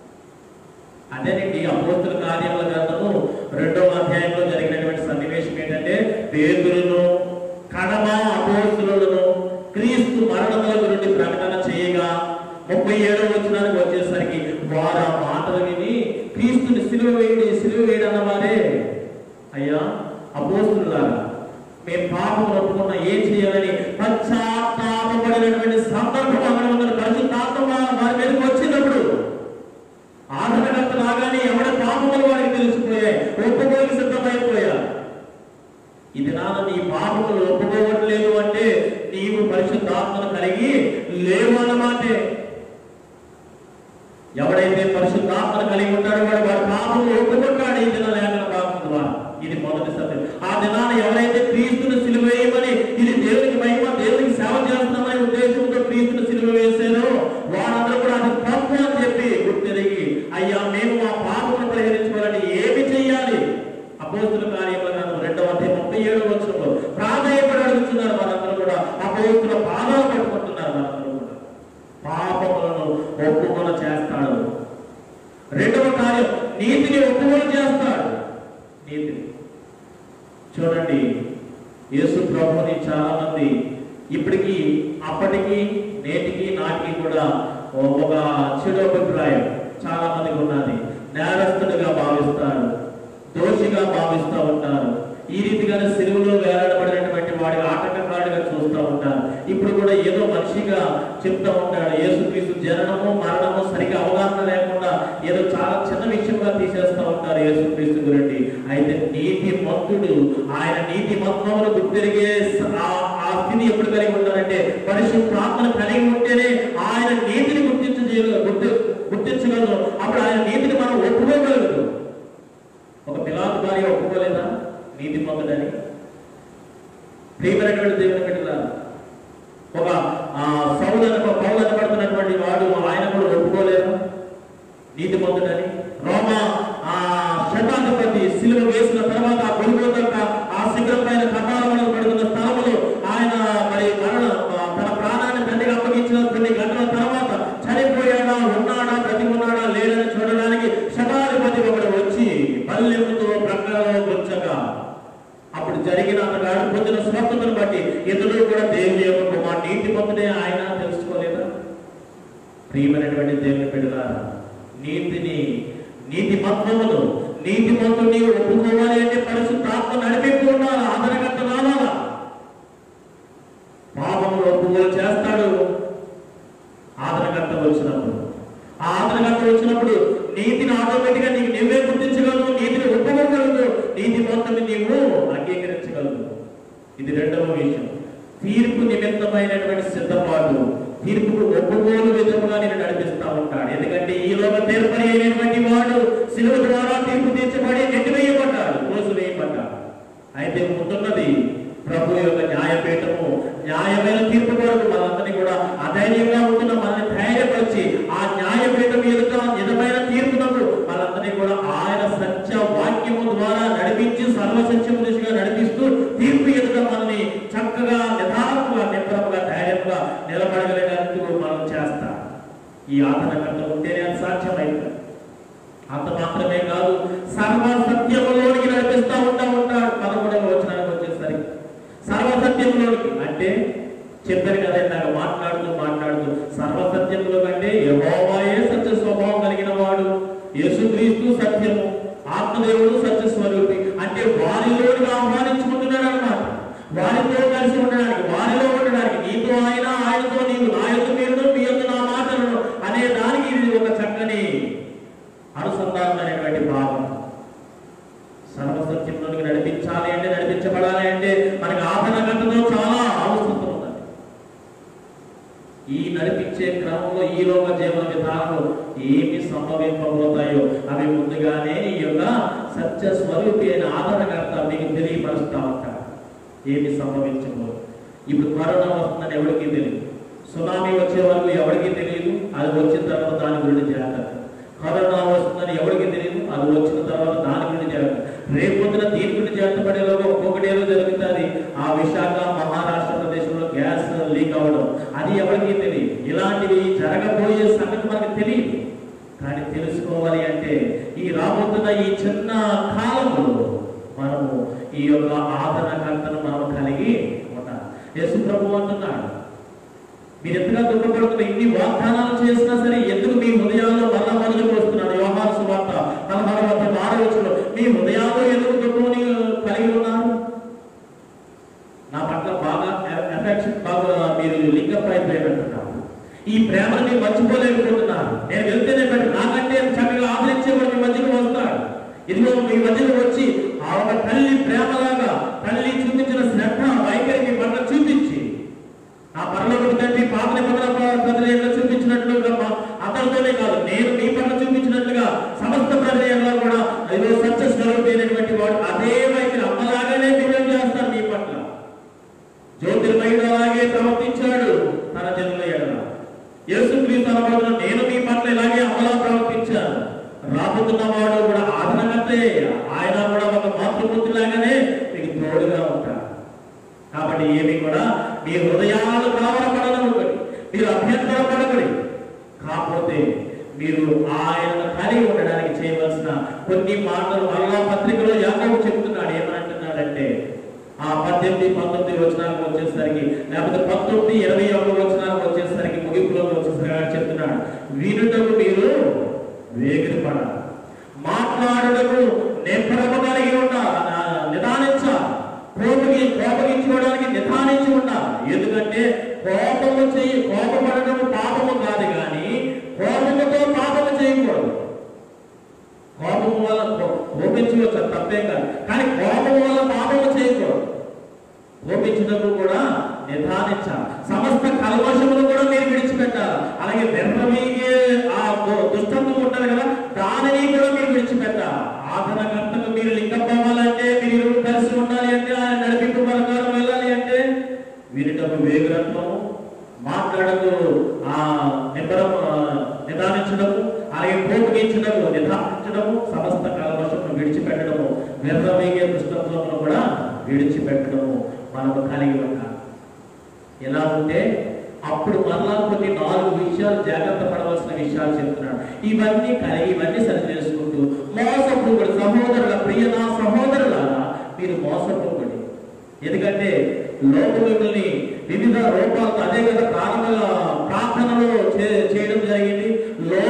అదేనండి అపోస్తుల కార్యముల గ్రంథము రెండవ అధ్యాయంలో జరిగినటువంటి సన్నివేశం ఏంటంటే పేదలను కడమ అపోస్తులను క్రీస్తు మరణముల గురించి ప్రకటన చేయగా ముప్పై ఏడవ వచనానికి వచ్చేసరికి వారు ఆ మాటలు విని క్రీస్తుని సిలువ వేయడి సిలువ వేయడి అన్నవారే అయ్యా అపోస్తులారా మేము పాపం ఒప్పుకున్న ఏం చేయాలని పశ్చాత్తాపడినటువంటి సందర్భం అక్కడ ఉన్న పరిశుద్ధాత్మ వారి మీదకి వచ్చినప్పుడు ఆదరణకర్త రాగానే ఎవడ పాపములు వారికి తెలిసిపోయాయి ఒప్పుకోనికి సిద్ధమైపోయా ఇది నాన్న నీ పాపములు ఒప్పుకోవట్లేదు అంటే నీవు పరిశుద్ధాత్మను కలిగి లేవు అన్నమాటే ఎవడైతే పరిశుద్ధాత్మను కలిగి ఉంటాడో వాడు వాడి పాపములు ఒప్పుకుంటాడు ఈ దిన లేఖన భాగం ద్వారా ఇది మొదటి సత్యం ఆ దినాన ఎవరైతే క్రీస్తుని సిలువ వేయమని ఇది దేవునికి మహిమ దేవునికి సేవ చేస్తున్నామనే ఉద్దేశంతో క్రీస్తుని సిలువ వేశారో వారందరూ కూడా అది తప్పు అని చెప్పి గుర్తెరిగి అయ్యా మేము మా పాపమును పరిహరించుకోవాలని ఏమి చెయ్యాలి అపోస్తుల కార్యముల గ్రంథం రెండవ అధ్యాయం ముప్పై ఏడవ వచ్చంలో ప్రాధాయపడి అడుగుతున్నారు వారందరూ కూడా అపోస్తుల పాదాలు పట్టుకుంటున్నారు వారందరూ కూడా పాపములను ఒప్పుకొన చేస్తాడు రెండవ కార్యం నీతిని ఒప్పుకొని చేస్తాడు నీతిని చూడండి యేసు ప్రభుని చాలా మంది ఇప్పటికి అప్పటికి నేటికి నాటికి కూడా ఒక చెడు అభిప్రాయం చాలా మందికి ఉన్నది నేరస్తుడిగా భావిస్తారు దోషిగా భావిస్తూ ఉంటారు ఈ రీతిగానే సిలువలో వేలాడబడినటువంటి వాడి ఆటంకకారుడిగా చూస్తూ ఉంటారు ఇప్పుడు కూడా ఏదో మనిషిగా చెప్తా ఉంటాడు యేసుక్రీస్తు జననము మరణము సరిగా అవగాహన లేకుండా ఏదో చాలా చిన్న విషయంగా తీసేస్తా ఉంటారు యేసుక్రీస్తు గురించి అయితే నీతి మంతుడు ఆయన నీతి మత్వములు గుర్తిరిగే ఆ- ఆ స్థితి ఎప్పుడు కలిగి ఉంటారంటే పరిశుద్ధాత్మను కలిగి ఉంటేనే ఆయన నీతిని గుర్తించ గుర్తి గుర్తించగలరు అప్పుడు ఆయన నీతిని మనం ఒప్పుకోగలుగుతాం ఒక పిలాతు భార్య ఒప్పుకోలేదా నీతి పొందడని ప్రియమైనటువంటి దేవుని బిడ్డలారా ఒక ఆ, సౌలు అన పౌలు అనబడుతున్నటువంటి వాడు ఆయన కూడా ఒప్పుకోలేరు నీతి పొందడని రోమ ఆ శతాధిపతి సిలువ వేసిన తర్వాత ఆ గొలుగోత ఆ శిఖరం పైన కపాలములు పడుతున్న స్థలములో ఆయన మరి మరణ ఆ, తన ప్రాణాన్ని తండ్రికి అప్పగించిన కొన్ని గంటల తర్వాత చనిపోయాడా ఉన్నాడా బ్రతికి ఉన్నాడా లేడని చూడడానికి శతాధిపతి ఒకడు వచ్చి పల్లెముతో ప్రక్కలో వచ్చగా అప్పుడు జరిగిన అతగాడు పొందిన స్వస్థతను బట్టి ఇతరులు కూడా దేవుని యొక్క కుమార్ నీతి పొందునే ఆయన తెలుసుకోలేదా ప్రియమైనటువంటి దేవుని బిడ్డలారా నీతిని నీతి మత్వమును నీతి మంతుని ఒప్పుకోవాలి అంటే పరిశుద్ధాత్మ నడిపి ఉండాలి ఆదరణకర్త రావాలా పాపములు ఒప్పుకోలు చేస్తాడు ఆదరణకర్త వచ్చినప్పుడు ఆ ఆదరణకర్త వచ్చినప్పుడు నీతిని ఆటోమేటిక్ గా నీకు నువ్వే గుర్తించగలవు నీతిని ఒప్పుకోగలవు నీతి మొత్తం నీవు అంగీకరించగలవు ఇది రెండవ విషయం తీర్పు నిమిత్తమైనటువంటి సిద్ధపాటు తీర్పుకు ఒప్పుకోలు విధముగా నేను నడిపిస్తా ఉంటాడు ఎందుకంటే ఈ లోక తీర్పరి అయినటువంటి వాడు శిలువ ద్వారా తీర్పు తీర్చబడి నెట్టివేయబడ్డాడు రోజు వేయబడ్డాడు అయితే ముందున్నది ప్రభు యొక్క న్యాయపీఠము న్యాయమైన తీర్పు కొరకు మనందరినీ కూడా అధైర్యంగా ఉంటున్న మనల్ని ధైర్యపరిచి ఆ న్యాయపీఠం ఎదుట నిజమైన తీర్పునకు మనందరినీ కూడా ఆయన సత్య వాక్యము ద్వారా నడిపించి సర్వసత్యము దిశగా నడిపిస్తూ తీర్పు ఎదుట మనల్ని చక్కగా నిదానముగా నిబ్బరముగా ధైర్యంగా నిలబడగలిగినందుకు మనం చేస్తాం ఈ ఆదరణకర్త ఉంటేనే అది సాధ్యమైంది అంత మాత్రమే కాదు సర్వ సత్యములోనికి నడిపిస్తా ఉంటా ఉంటాడు పదమూడవ వచనానికి వచ్చేసరికి సర్వ సత్యములోనికి అంటే చెప్పారు కదా ఇందాక మాట్లాడుతూ మాట్లాడుతూ సర్వ సత్యములో కంటే యెహోవాయే సత్య స్వభావం కలిగిన వాడు యేసుక్రీస్తు సత్యము ఆత్మదేవుడు సత్య స్వరూపి అంటే వారిలోనికి ఆహ్వానించుకుంటున్నాడు అనమాట వారితో కలిసి ఉండడానికి వారిలో ఉండడానికి నీతో ఆయన ఆయనతో నీవు నా యొక్క మీరు మీ యొక్క నా మాటలను అనే దానికి ఇది ఒక చక్కని అనుసంధానమైనటువంటి భావం సర్వసత్యంలోనికి నడిపించాలి అంటే నడిపించబడాలి అంటే మనకి ఆదరణకర్తతో చాలా అవసరం ఉన్నది ఈ నడిపించే క్రమంలో ఈ లోక జీవన విధానంలో ఏమి సంభవింపబోతాయో అవి ముందుగానే ఈ యొక్క సత్య స్వరూపి అయిన ఆదరణకర్త మీకు తెలియపరుస్తా ఉంటారు ఏమి సంభవించబో ఇప్పుడు కరోనా వస్తుందని ఎవరికీ తెలియదు సునామీ వచ్చే వరకు ఎవరికీ తెలియదు అది వచ్చిన తర్వాత దాని గురించి జాగ్రత్త కరోనా వస్తుందని ఎవరికి తెలియదు అది వచ్చిన తర్వాత దాని గురించి జాగ్రత్త రేపొద్దున దీని గురించి జాగ్రత్త పడేలోగా ఒక్కొక్కటి ఏదో జరుగుతుంది ఆ విశాఖ మహారాష్ట్ర ప్రదేశంలో గ్యాస్ లీక్ అవ్వడం అది ఎవరికి తెలియదు ఇలాంటివి జరగబోయే సంగతి మనకు తెలియదు కానీ తెలుసుకోవాలి అంటే ఈ రాబోతున్న ఈ చిన్న కాలంలో మనము ఈ యొక్క ఆదరణకర్తను మనం కలిగి ఉండాలి యేసు ప్రభు అంటున్నాడు మీరు ఎంతగా దుఃఖపడుతున్న ఇన్ని వాగ్దానాలు చేసినా సరే ఎందుకు మీ హృదయాల్లో మళ్ళా మొదలుకు వస్తున్నాడు వ్యవహార సువార్త పదహారు వందల మారవచ్చులో మీ హృదయాల్లో ఎందుకు దుఃఖం కలిగి ఉన్నారు నా పట్ల బాగా ఎఫెక్షన్ బాగా మీరు లింకప్ అయిపోయినట్టున్నారు ఈ ప్రేమను మీరు మర్చిపోలేకపోతున్నారు నేను వెళ్తేనే బెటర్ నాకంటే చక్కగా ఆదరించేవాడు మీ మధ్యకు వస్తాడు ఇదిగో మీ మధ్యకు వచ్చి ఆ ఒక తల్లి ప్రేమలాగా తల్లి చూపించిన శ్రద్ధ వైఖరి మీ పట్ల చూపించి ఆ పరలోక తండ్రి పాత నిబంధన ప్రజలు చూపించినట్లుగా మా- అతనితోనే కాదు నేను మీ పట్ల చూపించినట్లుగా సమస్త ప్రజలు కూడా అదిగో సత్య స్వరూపైనటువంటి వాడు అదే వైఖరి అమ్మలాగానే బిహేవ్ చేస్తారు మీ పట్ల జ్యోతిర్మయుడు అలాగే ప్రవర్తించాడు తన జనుల ఎడల యేసుక్రీస్తు అనబడుతున్న నేను మీ పట్ల ఇలాగే అమలా ప్రవర్తించాను రాబోతున్న వాడు కూడా ఆదరణకర్తే ఆయన కూడా ఒక మాతృమూర్తిలాగానే మీకు తోడుగా ఉంటాడు కాబట్టి ఏమి కూడా మీ హృదయాలు కావలపడనొకటి మీరు అభ్యంతరపడకడి కాకపోతే మీరు ఆయనను కలిగి ఉండడానికి చేయవలసిన కొన్ని మాటలు మరలా పత్రికలో యాకబు చెప్తున్నాడు ఏమంటున్నాడంటే ఆ పద్దెనిమిది పంతొమ్మిది వచనాలకు వచ్చేసరికి లేకపోతే పంతొమ్మిది ఇరవై ఒకటి వచనాలకు వచ్చేసరికి ముగింపులోకి వచ్చేసరికి ఆయన చెప్తున్నాడు వీరుటకు మీరు వేగిరపడాలి మాట్లాడుటకు నెప్పడము కలిగి ఉండాలి నా- నిదానించాలి కోపగి కోపగించుకోవడానికి నిదానించి ఉండాలి ఎందుకంటే కోపము చేయి కోపపడటం పాపము కాదు కానీ కోపముతో పాపము చేయకూడదు కోపము వల్ల కో- కోపించవచ్చు అది తప్పేం కాదు కానీ కోపము వల్ల పాపము చేయకూడదు కోపించినప్పుడు కూడా నిదానించాలి సమస్త కల్మషములు కూడా మీరు విడిచిపెట్టాలి అలాగే వెర్రమీగే ఆ దు- దుష్టత్వం ఉంటుంది కదా దానిని కూడా మీరు విడిచిపెట్టాలి ఆదరణకర్తకు మీరు లింగం అవ్వాలంటే మీరు ఇరువురు కలిసి ఉండాలి అంటే ఆయన నడిపింపు ప్రకారం వెళ్ళాలి అంటే వీరిటకు వేగురత్వము మాట్లాడకు ఆ నిబ్బరము ఆ, నిదానించడము అలాగే కోపగించడము నిదానించడము సమస్త కల్మషమును విడిచిపెట్టడము వెర్రమీగే దుష్టత్వమును కూడా విడిచిపెట్టడము మనము కలిగి ఉండాలి ఎలా ఉంటే అప్పుడు మరలా కొన్ని నాలుగు విషయాలు జాగ్రత్త పడవలసిన విషయాలు చెప్తున్నాడు ఇవన్నీ కలిగి ఇవన్నీ సరి చేసుకుంటూ మోసపోకూడదు సహోదరుల ప్రియ నా సహోదరులారా మీరు మోసపోకూడదు ఎందుకంటే లోకం మిమ్మల్ని వివిధ రూపాలతో అదే కదా ప్రారంభ ప్రార్థనలో చే- చేయడం జరిగింది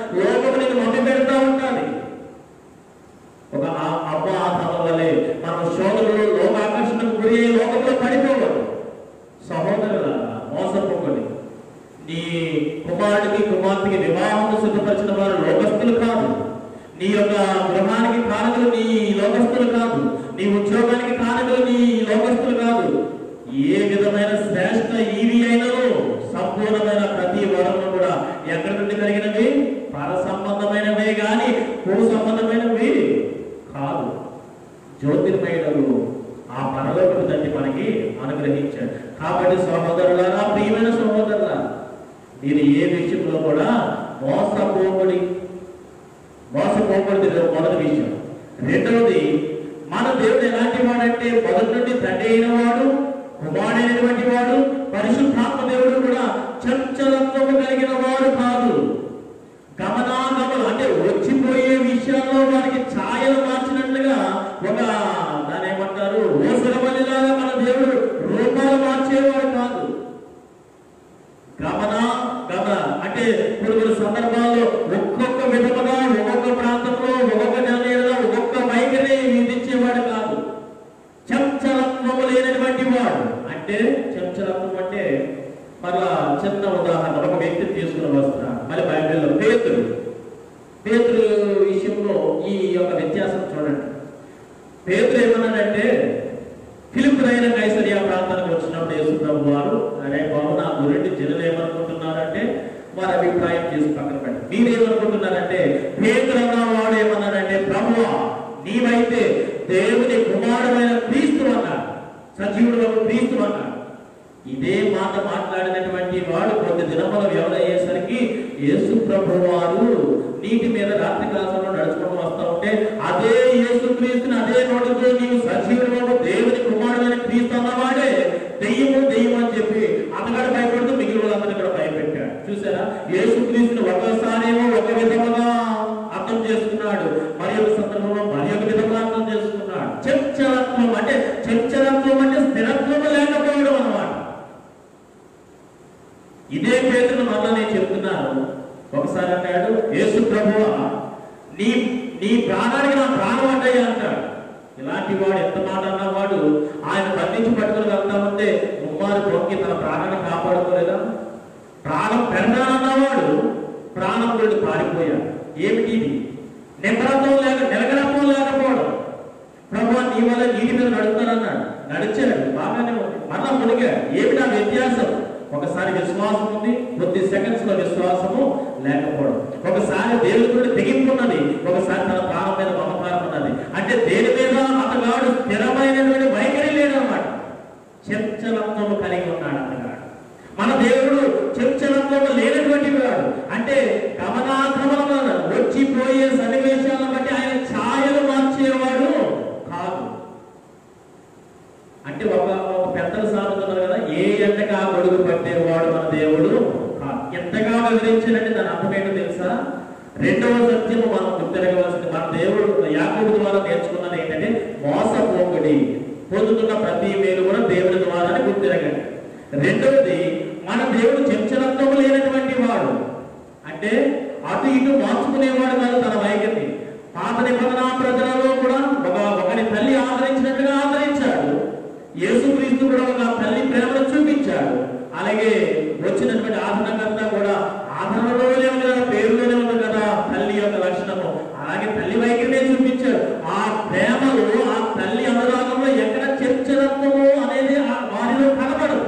లోకము నేను మమ్మీ పెడతా ఉంటుంది ఒక ఆ- అమ్మ ఆ తమ వల్లే మనం శోధనలు లోక ఆకర్షణకు గురి అయ్యి లోకంలో పడిపోవద్దు సహోదరుల మోసపోకండి నీ కుమారుడికి కుమార్తెకి వివాహం సిద్ధపరిచిన వారు లోకస్తులు కాదు నీ యొక్క గృహానికి కారకులు నీ లోకస్తులు కాదు నీ ఉద్యోగానికి కారకులు నీ లోకస్తులు కాదు ఏ విధమైన శ్రేష్ట ఈవి అయినను సంపూర్ణమైన ప్రతి వరము కూడా ఎక్కడి నుండి కలిగినవి పర సంబంధమైనవే గాని భూ సంబంధమైనవి కాదు జ్యోతిర్మయుడు ఆ పరలోకపు తండ్రి మనకి అనుగ్రహించాడు కాబట్టి సహోదరులారా ప్రియమైన సహోదరులారా మీరు ఏ విషయంలో కూడా మోసపోబడి మోసపోకూడదు ఇది మొదటి విషయం రెండవది మన దేవుడు ఎలాంటి వాడంటే మొదటి నుండి తండ్రి అయిన వాడు కుమారుడైనటువంటి వాడు పరిశుద్ధాత్మ దేవుడు కూడా చంచలత్వము కలిగిన వాడు కాదు గమనాగమనం అంటే వచ్చిపోయే విషయాల్లో వారికి ఛాయలు మార్చినట్లుగా ఒక దాని ఏమంటారు ఓసరవల్లిలాగా మన దేవుడు రూపాలు మార్చేవాడు కాదు గమన గమన అంటే కొన్ని కొన్ని సందర్భాల్లో ఒక్కొక్క విధముగా ఒక్కొక్క ప్రాంతంలో ఒక్కొక్క నిర్ణయంలో ఒక్కొక్క వైఖరి విధించేవాడు కాదు చంచలత్వము లేనటువంటి వాడు అంటే చంచలత్వం అంటే మరలా చిన్న ఉదాహరణ ఒక వ్యక్తిని తీసుకుని వస్తున్నా మళ్ళీ బైబిల్లో పేతురు పేతురు విషయంలో ఈ యొక్క వ్యత్యాసం చూడండి పేతురు ఏమన్నాడంటే ఫిలిపులైన కైసరియా ప్రాంతానికి వచ్చినప్పుడు యేసు ప్రభు వారు అరే బాబు నా గురించి జనులు ఏమనుకుంటున్నారంటే వారి అభిప్రాయం చేసి పక్కన పెట్టి మీరేమనుకుంటున్నారంటే పేతురు అన్న వాడు ఏమన్నాడంటే ప్రభువా నీవైతే దేవుని కుమారుడైన క్రీస్తు అన్నాడు సజీవుడు క్రీస్తు అన్నాడు ఇదే మాట మాట్లాడినటువంటి వాడు కొద్ది దినముల వ్యవధి అయ్యేసరికి యేసు ప్రభు వారు నీటి మీద రాత్రి కాలంలో నడుచుకుంటూ వస్తా ఉంటే అదే యేసు క్రీస్తుని అదే నోటితో నీవు సజీవుడు దేవుని కుమారుడైన క్రీస్తు అన్నవాడే దెయ్యము దెయ్యం అని చెప్పి అతగాడు భయపడుతూ మిగిలిన వాళ్ళందరినీ కూడా భయపెట్టాడు చూసారా యేసు క్రీస్తుని ఒకసారేమో ఒక విధముగా అర్థం చేసుకున్నాడు మరి ఒక సందర్భంలో మరి ఒక విధంగా అర్థం చేసుకున్నాడు చంచలత్వం అంటే చంచలత్వం అంటే స్థిరత్వం లేకపోవడం అన్నమాట ఇదే పేరును మళ్ళా నేను చెప్తున్నాను ఒకసారి అంటాడు యేసు ప్రభువా నీ నీ ప్రాణానికి నా ప్రాణం అడ్డయ్యా అంటాడు ఇలాంటి వాడు ఎంత మాట అన్నవాడు ఆయన బంధించి పట్టుకుని వెళ్తామంటే ముమ్మారు పొంగి తన ప్రాణాన్ని కాపాడుకోలేదా ప్రాణం పెడతానన్నవాడు ప్రాణం నుండి పారిపోయాడు ఏమిటి ఇది నిబ్రతం లేక నిలకడత్వం లేకపోవడం ప్రభు నీ వల్ల నీటి మీద నడుస్తానన్నాడు నడిచాడు బాగానే ఉంది మరలా మునిగాడు ఏమిటి ఆ వ్యత్యాసం ఒకసారి విశ్వాసం ఉంది కొద్ది సెకండ్స్ లో విశ్వాసము లేకపోవడం ఒకసారి దేవుడి నుండి తెగింపున్నది ఒకసారి తన ప్రాణం మీద మమకారం ఉన్నది అంటే దేని మీద అతగాడు స్థిరమైనటువంటి వైఖరి లేదన్నమాట చంచలత్వము కలిగి ఉన్నాడు అతగాడు మన దేవుడు చంచలత్వము లేనటువంటి వాడు అంటే గమనాగమనమున వచ్చిపోయే సన్నివేశాలను బట్టి ఆయన ఛాయలు మార్చేవాడు కాదు అంటే ఒక ఒక పెద్దలు సాగుతున్నారు కదా ఏ ఎండగా గొడుగు పట్టేవాడు మన దేవుడు కాదు. ఎంతగా వివరించాలంటే దాని అర్థం ఏంటో తెలుసా రెండవ సత్యము మనం గుర్తిరగవలసింది మన దేవుడు యాకోబు ద్వారా నేర్చుకున్నది ఏంటంటే మోసపోకుడి పొందుతున్న ప్రతి మేలు కూడా దేవుడి ద్వారా గుర్తిరగండి రెండవది మన దేవుడు చెంచలత్వం లేనటువంటి వాడు అంటే అటు ఇటు మార్చుకునేవాడు కాదు తన వైఖరిని పాత నిబంధన ప్రజలలో కూడా ఒక ఒకరి తల్లి ఆదరించినట్టుగా ఆదరించాడు యేసుక్రీస్తు కూడా ఒక తల్లి ప్రేమను చూపించాడు అలాగే వచ్చినటువంటి ఆదరణకర్త కూడా ఆదరణలోనే ఉంది కదా పేరులోనే ఉంది కదా తల్లి యొక్క లక్షణము అలాగే తల్లి వైఖరినే చూపించాడు ఆ ప్రేమలో ఆ తల్లి అనురాగంలో ఎక్కడ చర్చరత్వము అనేది ఆ వారిలో కనబడదు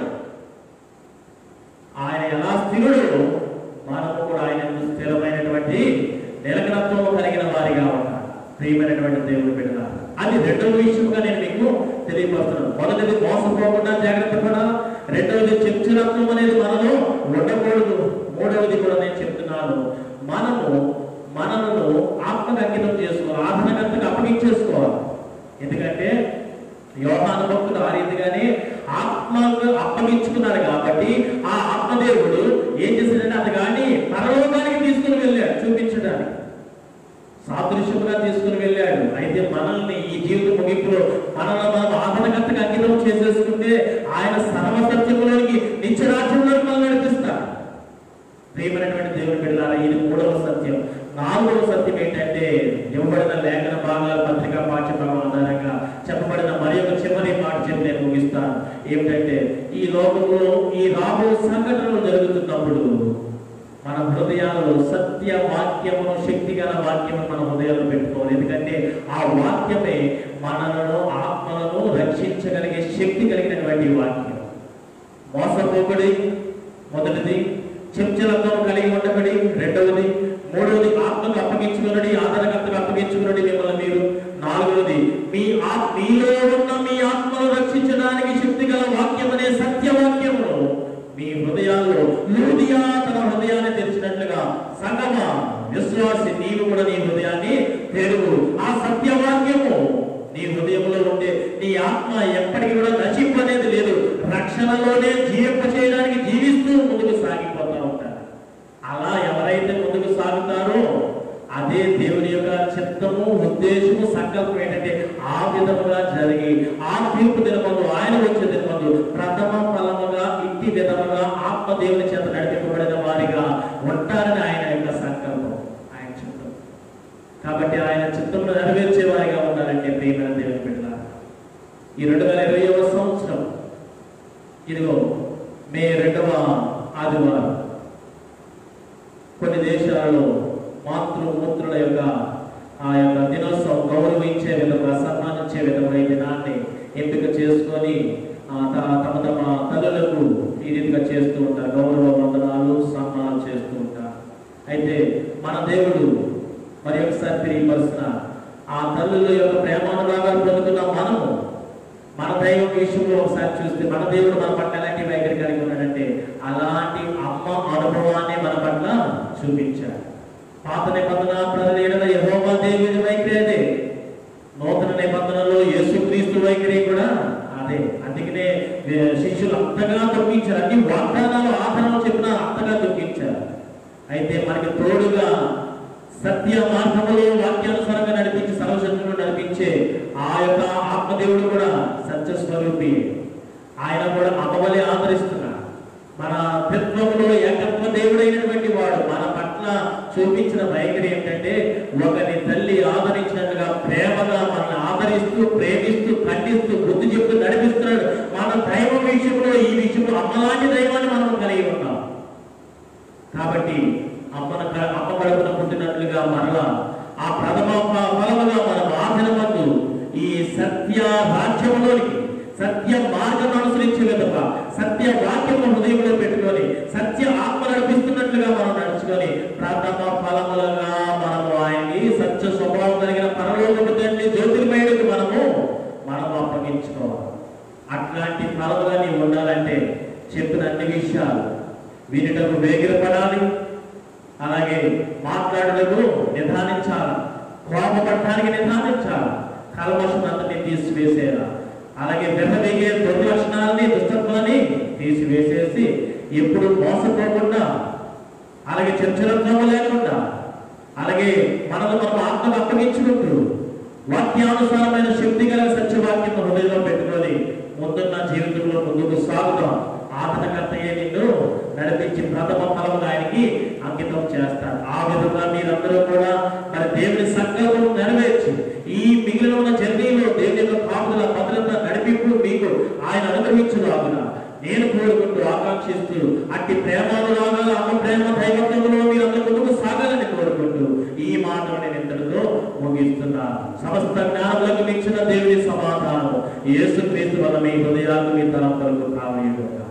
ఆయన ఎలా స్థిరుడు మనము కూడా ఆయన యందు స్థిరమైనటువంటి నిలకడత్వం కలిగిన వారిగా ఉంటాం ప్రియమైనటువంటి దేవుడు బిడ్డ అది రెండవ విషయంగా నేను మీకు తెలియపరుస్తున్నాను మొదటిది మోసపోకుండా జాగ్రత్త పడాలి రెండవది చెంచురత్వం అనేది మనలో ఉండకూడదు మూడవది కూడా నేను చెప్తున్నాను మనము మనలను ఆత్మకు అంకితం చేసుకోవాలి ఆధనకర్తకు అప్పగించేసుకోవాలి ఎందుకంటే యోహాను భక్తుడు ఆ రీతిగానే ఆత్మకు అప్పగించుకున్నారు కాబట్టి ఆ ఆత్మదేవుడు ఏం చేశాడంటే అతగాని పరలోకానికి తీసుకుని వెళ్ళాడు చూపించడానికి సాదృశ్యముగా తీసుకుని వెళ్ళాడు అయితే మనల్ని ఈ జీవిత ముగింపులో మనల్ని మనం ఆదరణకర్తకు అంకితం చేసేసుకుంటే ఆయన సర్వసత్యములోనికి నిత్యరాజ్యంలోకి మనం నడిపిస్తాడు ప్రియమైనటువంటి దేవుని బిడ్డలారా ఇది మూడవ సత్యం ఏమిటంటే ఈ లోకంలో ఈ రాబో సంఘటనలు జరుగుతున్నప్పుడు మన హృదయాల్లో సత్య వాక్యమును శక్తి గల వాక్యము మన హృదయాల్లో పెట్టుకోవాలి ఎందుకంటే ఆ వాక్యమే మనలను ఆత్మలను రక్షించగలిగే శక్తి కలిగినటువంటి వాక్యం మోసపోకడి మొదటిది చెంచలత్వం కలిగి ఉండబడి రెండవది మూడవది ఆత్మకు అప్పగించుకున్నది ఆధారకర్తకు అప్పగించుకున్నది మిమ్మల్ని మీరు నాలుగవది మీ ఆత్ మీలో ఉన్న మీ ఆత్మను రక్షించడానికి శక్తి గల వాక్యం అనే సత్యవాక్యమును మీ హృదయాల్లో లూదియా తన హృదయాన్ని తెరిచినట్లుగా సంగమ విశ్వాసి నీవు కూడా నీ హృదయాన్ని తెరువు ఆ సత్యవాక్యము నీ హృదయంలో ఉండే నీ ఆత్మ ఎప్పటికీ కూడా నశింపనేది లేదు రక్షణలోనే జీవింప చేయడానికి జీవిస్తూ ముందుకు సాగిపోతా ఉంటారు అలా ఎవరైతే ముందుకు సాగుతారో అదే దేవుని యొక్క చిత్తము ఉద్దేశము సంకల్పం ఏంటంటే ఆ విధముగా జరిగి ఆ తీర్పు దినమందు ఆయన వచ్చే దినమందు ప్రథమ ఫలముగా ఇంటి విధముగా ఆత్మ దేవుని చేత నడిపింపబడిన వారిగా ఉంటారని ఆయన యొక్క సంకల్పం ఆయన చిత్తం కాబట్టి ఆయన చిత్తంలో నెరవేర్చే వారిగా ఉండాలంటే ప్రియమైన దేవుని బిడ్డలారా ఈ రెండు వేల ఇరవై సంవత్సరం ఇదిగో మే రెండవ ఆదివారం కొన్ని దేశాలలో మాతృమూర్తుల యొక్క ఆ యొక్క దినోత్సవం గౌరవించే విధంగా సన్మానించే విధంగా ఈ దినాన్ని ఎంపిక చేసుకొని ఆ, త- తమ తమ తల్లులకు ఈ రీతిగా చేస్తూ ఉంటారు గౌరవ వందనాలు సన్మానాలు చేస్తూ ఉంటారు అయితే మన దేవుడు మరి ఒకసారి తెలియపరుచిన ఆ తల్లుల యొక్క ప్రేమానురాగాలు పొందుతున్న మనము మన దైవం విషయంలో ఒకసారి చూస్తే మన దేవుడు మన పట్ల ఎలాంటి వైఖరి కలిగి ఉన్నాడంటే అలాంటి అమ్మ అనుభవాన్ని మన పట్ల చూపించాడు పాత నిబంధన ప్రజల ఏడల యెహోవా దేవుని వైఖరి అదే నూతన నిబంధనలో యేసుక్రీస్తు వైఖరి కూడా అదే అందుకనే ఏ, శిష్యులు అంతగా తొక్కించారు అన్ని వాగ్దానాలు ఆధారాలు చెప్పిన అంతగా తొక్కించారు అయితే మనకి తోడుగా సత్య మార్గములో వాక్యానుసారంగా నడిపించి సర్వశక్తులు నడిపించే ఆ యొక్క ఆత్మదేవుడు కూడా సత్య స్వరూపి ఆయన కూడా అమ్మవలే ఆదరిస్తున్నాడు మన త్రిత్వములో ఏకత్వ దేవుడైనటువంటి వాడు మన పట్ల చూపించిన వైఖరి ఏంటంటే ఒకరి తల్లి ఆదరించినట్టుగా ప్రేమగా మనల్ని ఆదరిస్తూ ప్రేమిస్తూ ఖండిస్తూ బుద్ధి చెప్తూ నడిపిస్తున్నాడు మన దైవం విషయంలో ఈ విషయంలో అమ్మలాంటి దైవాన్ని మనం కలిగి ఉన్నాం కాబట్టి అమ్మన అమ్మ కడుపున పుట్టినట్లుగా మరలా ఆ ప్రథమ ఫ- ఫలముగా మన బాధనమందు ఈ సత్య రాజ్యంలోనికి సత్య మార్గం అనుసరించే విధంగా సత్య వాక్యము హృదయంలో పెట్టుకొని సత్య ఆత్మ నడిపిస్తున్నట్లుగా మనం నడుచుకొని ప్రథమ ఫలములుగా మనము ఆయన్ని సత్య స్వభావం కలిగిన పరలోకపు తండ్రి జ్యోతిర్మయుడికి మనము మనము అప్పగించుకోవాలి అట్లాంటి ఫలముగా నీవు ఉండాలంటే చెప్పిన అన్ని విషయాలు వినుటకు వేగిరపడాలి అలాగే మాట్లాడటకు నిదానించాలి కోపపడటానికి నిదానించాలి కల్మషం అంతని తీసివేసేలా అలాగే వెర్రవేగే దొడ్డు లక్షణాలని దుష్టత్వాన్ని తీసివేసేసి ఎప్పుడు మోసపోకుండా అలాగే చర్చలత్వము లేకుండా అలాగే మనల్ని మనం ఆత్మకు అప్పగించుకుంటూ వాక్యానుసారమైన శక్తి గల సత్యవాక్యం హృదయంలో పెట్టుకొని ముందున్న జీవితంలో ముందుకు సాగుతాం ఆదరణకర్తయ్యే నిన్ను నడిపించి ప్రథమ ఫలం ఆయనకి అంకితం చేస్తాడు ఆ విధంగా మీరందరూ కూడా మరి దేవుని సంకల్పం నెరవేర్చి ఈ మిగిలిన ఉన్న జర్నీలో దేవుని యొక్క కాపుదల భద్రత నడిపింపు మీకు ఆయన అనుగ్రహించులాగున నేను కోరుకుంటూ ఆకాంక్షిస్తూ అట్టి ప్రేమానురాగాల అమ్మ ప్రేమ దైవత్వంలో మీరు అందరూ ముందుకు సాగాలని కోరుకుంటూ ఈ మాటలు నేను ఇంతటితో ముగిస్తున్నాను సమస్త జ్ఞానములకు మించిన దేవుని సమాధానం యేసుక్రీస్తు వల్ల మీ హృదయాలకు మీ తలంపులకు కావలేదు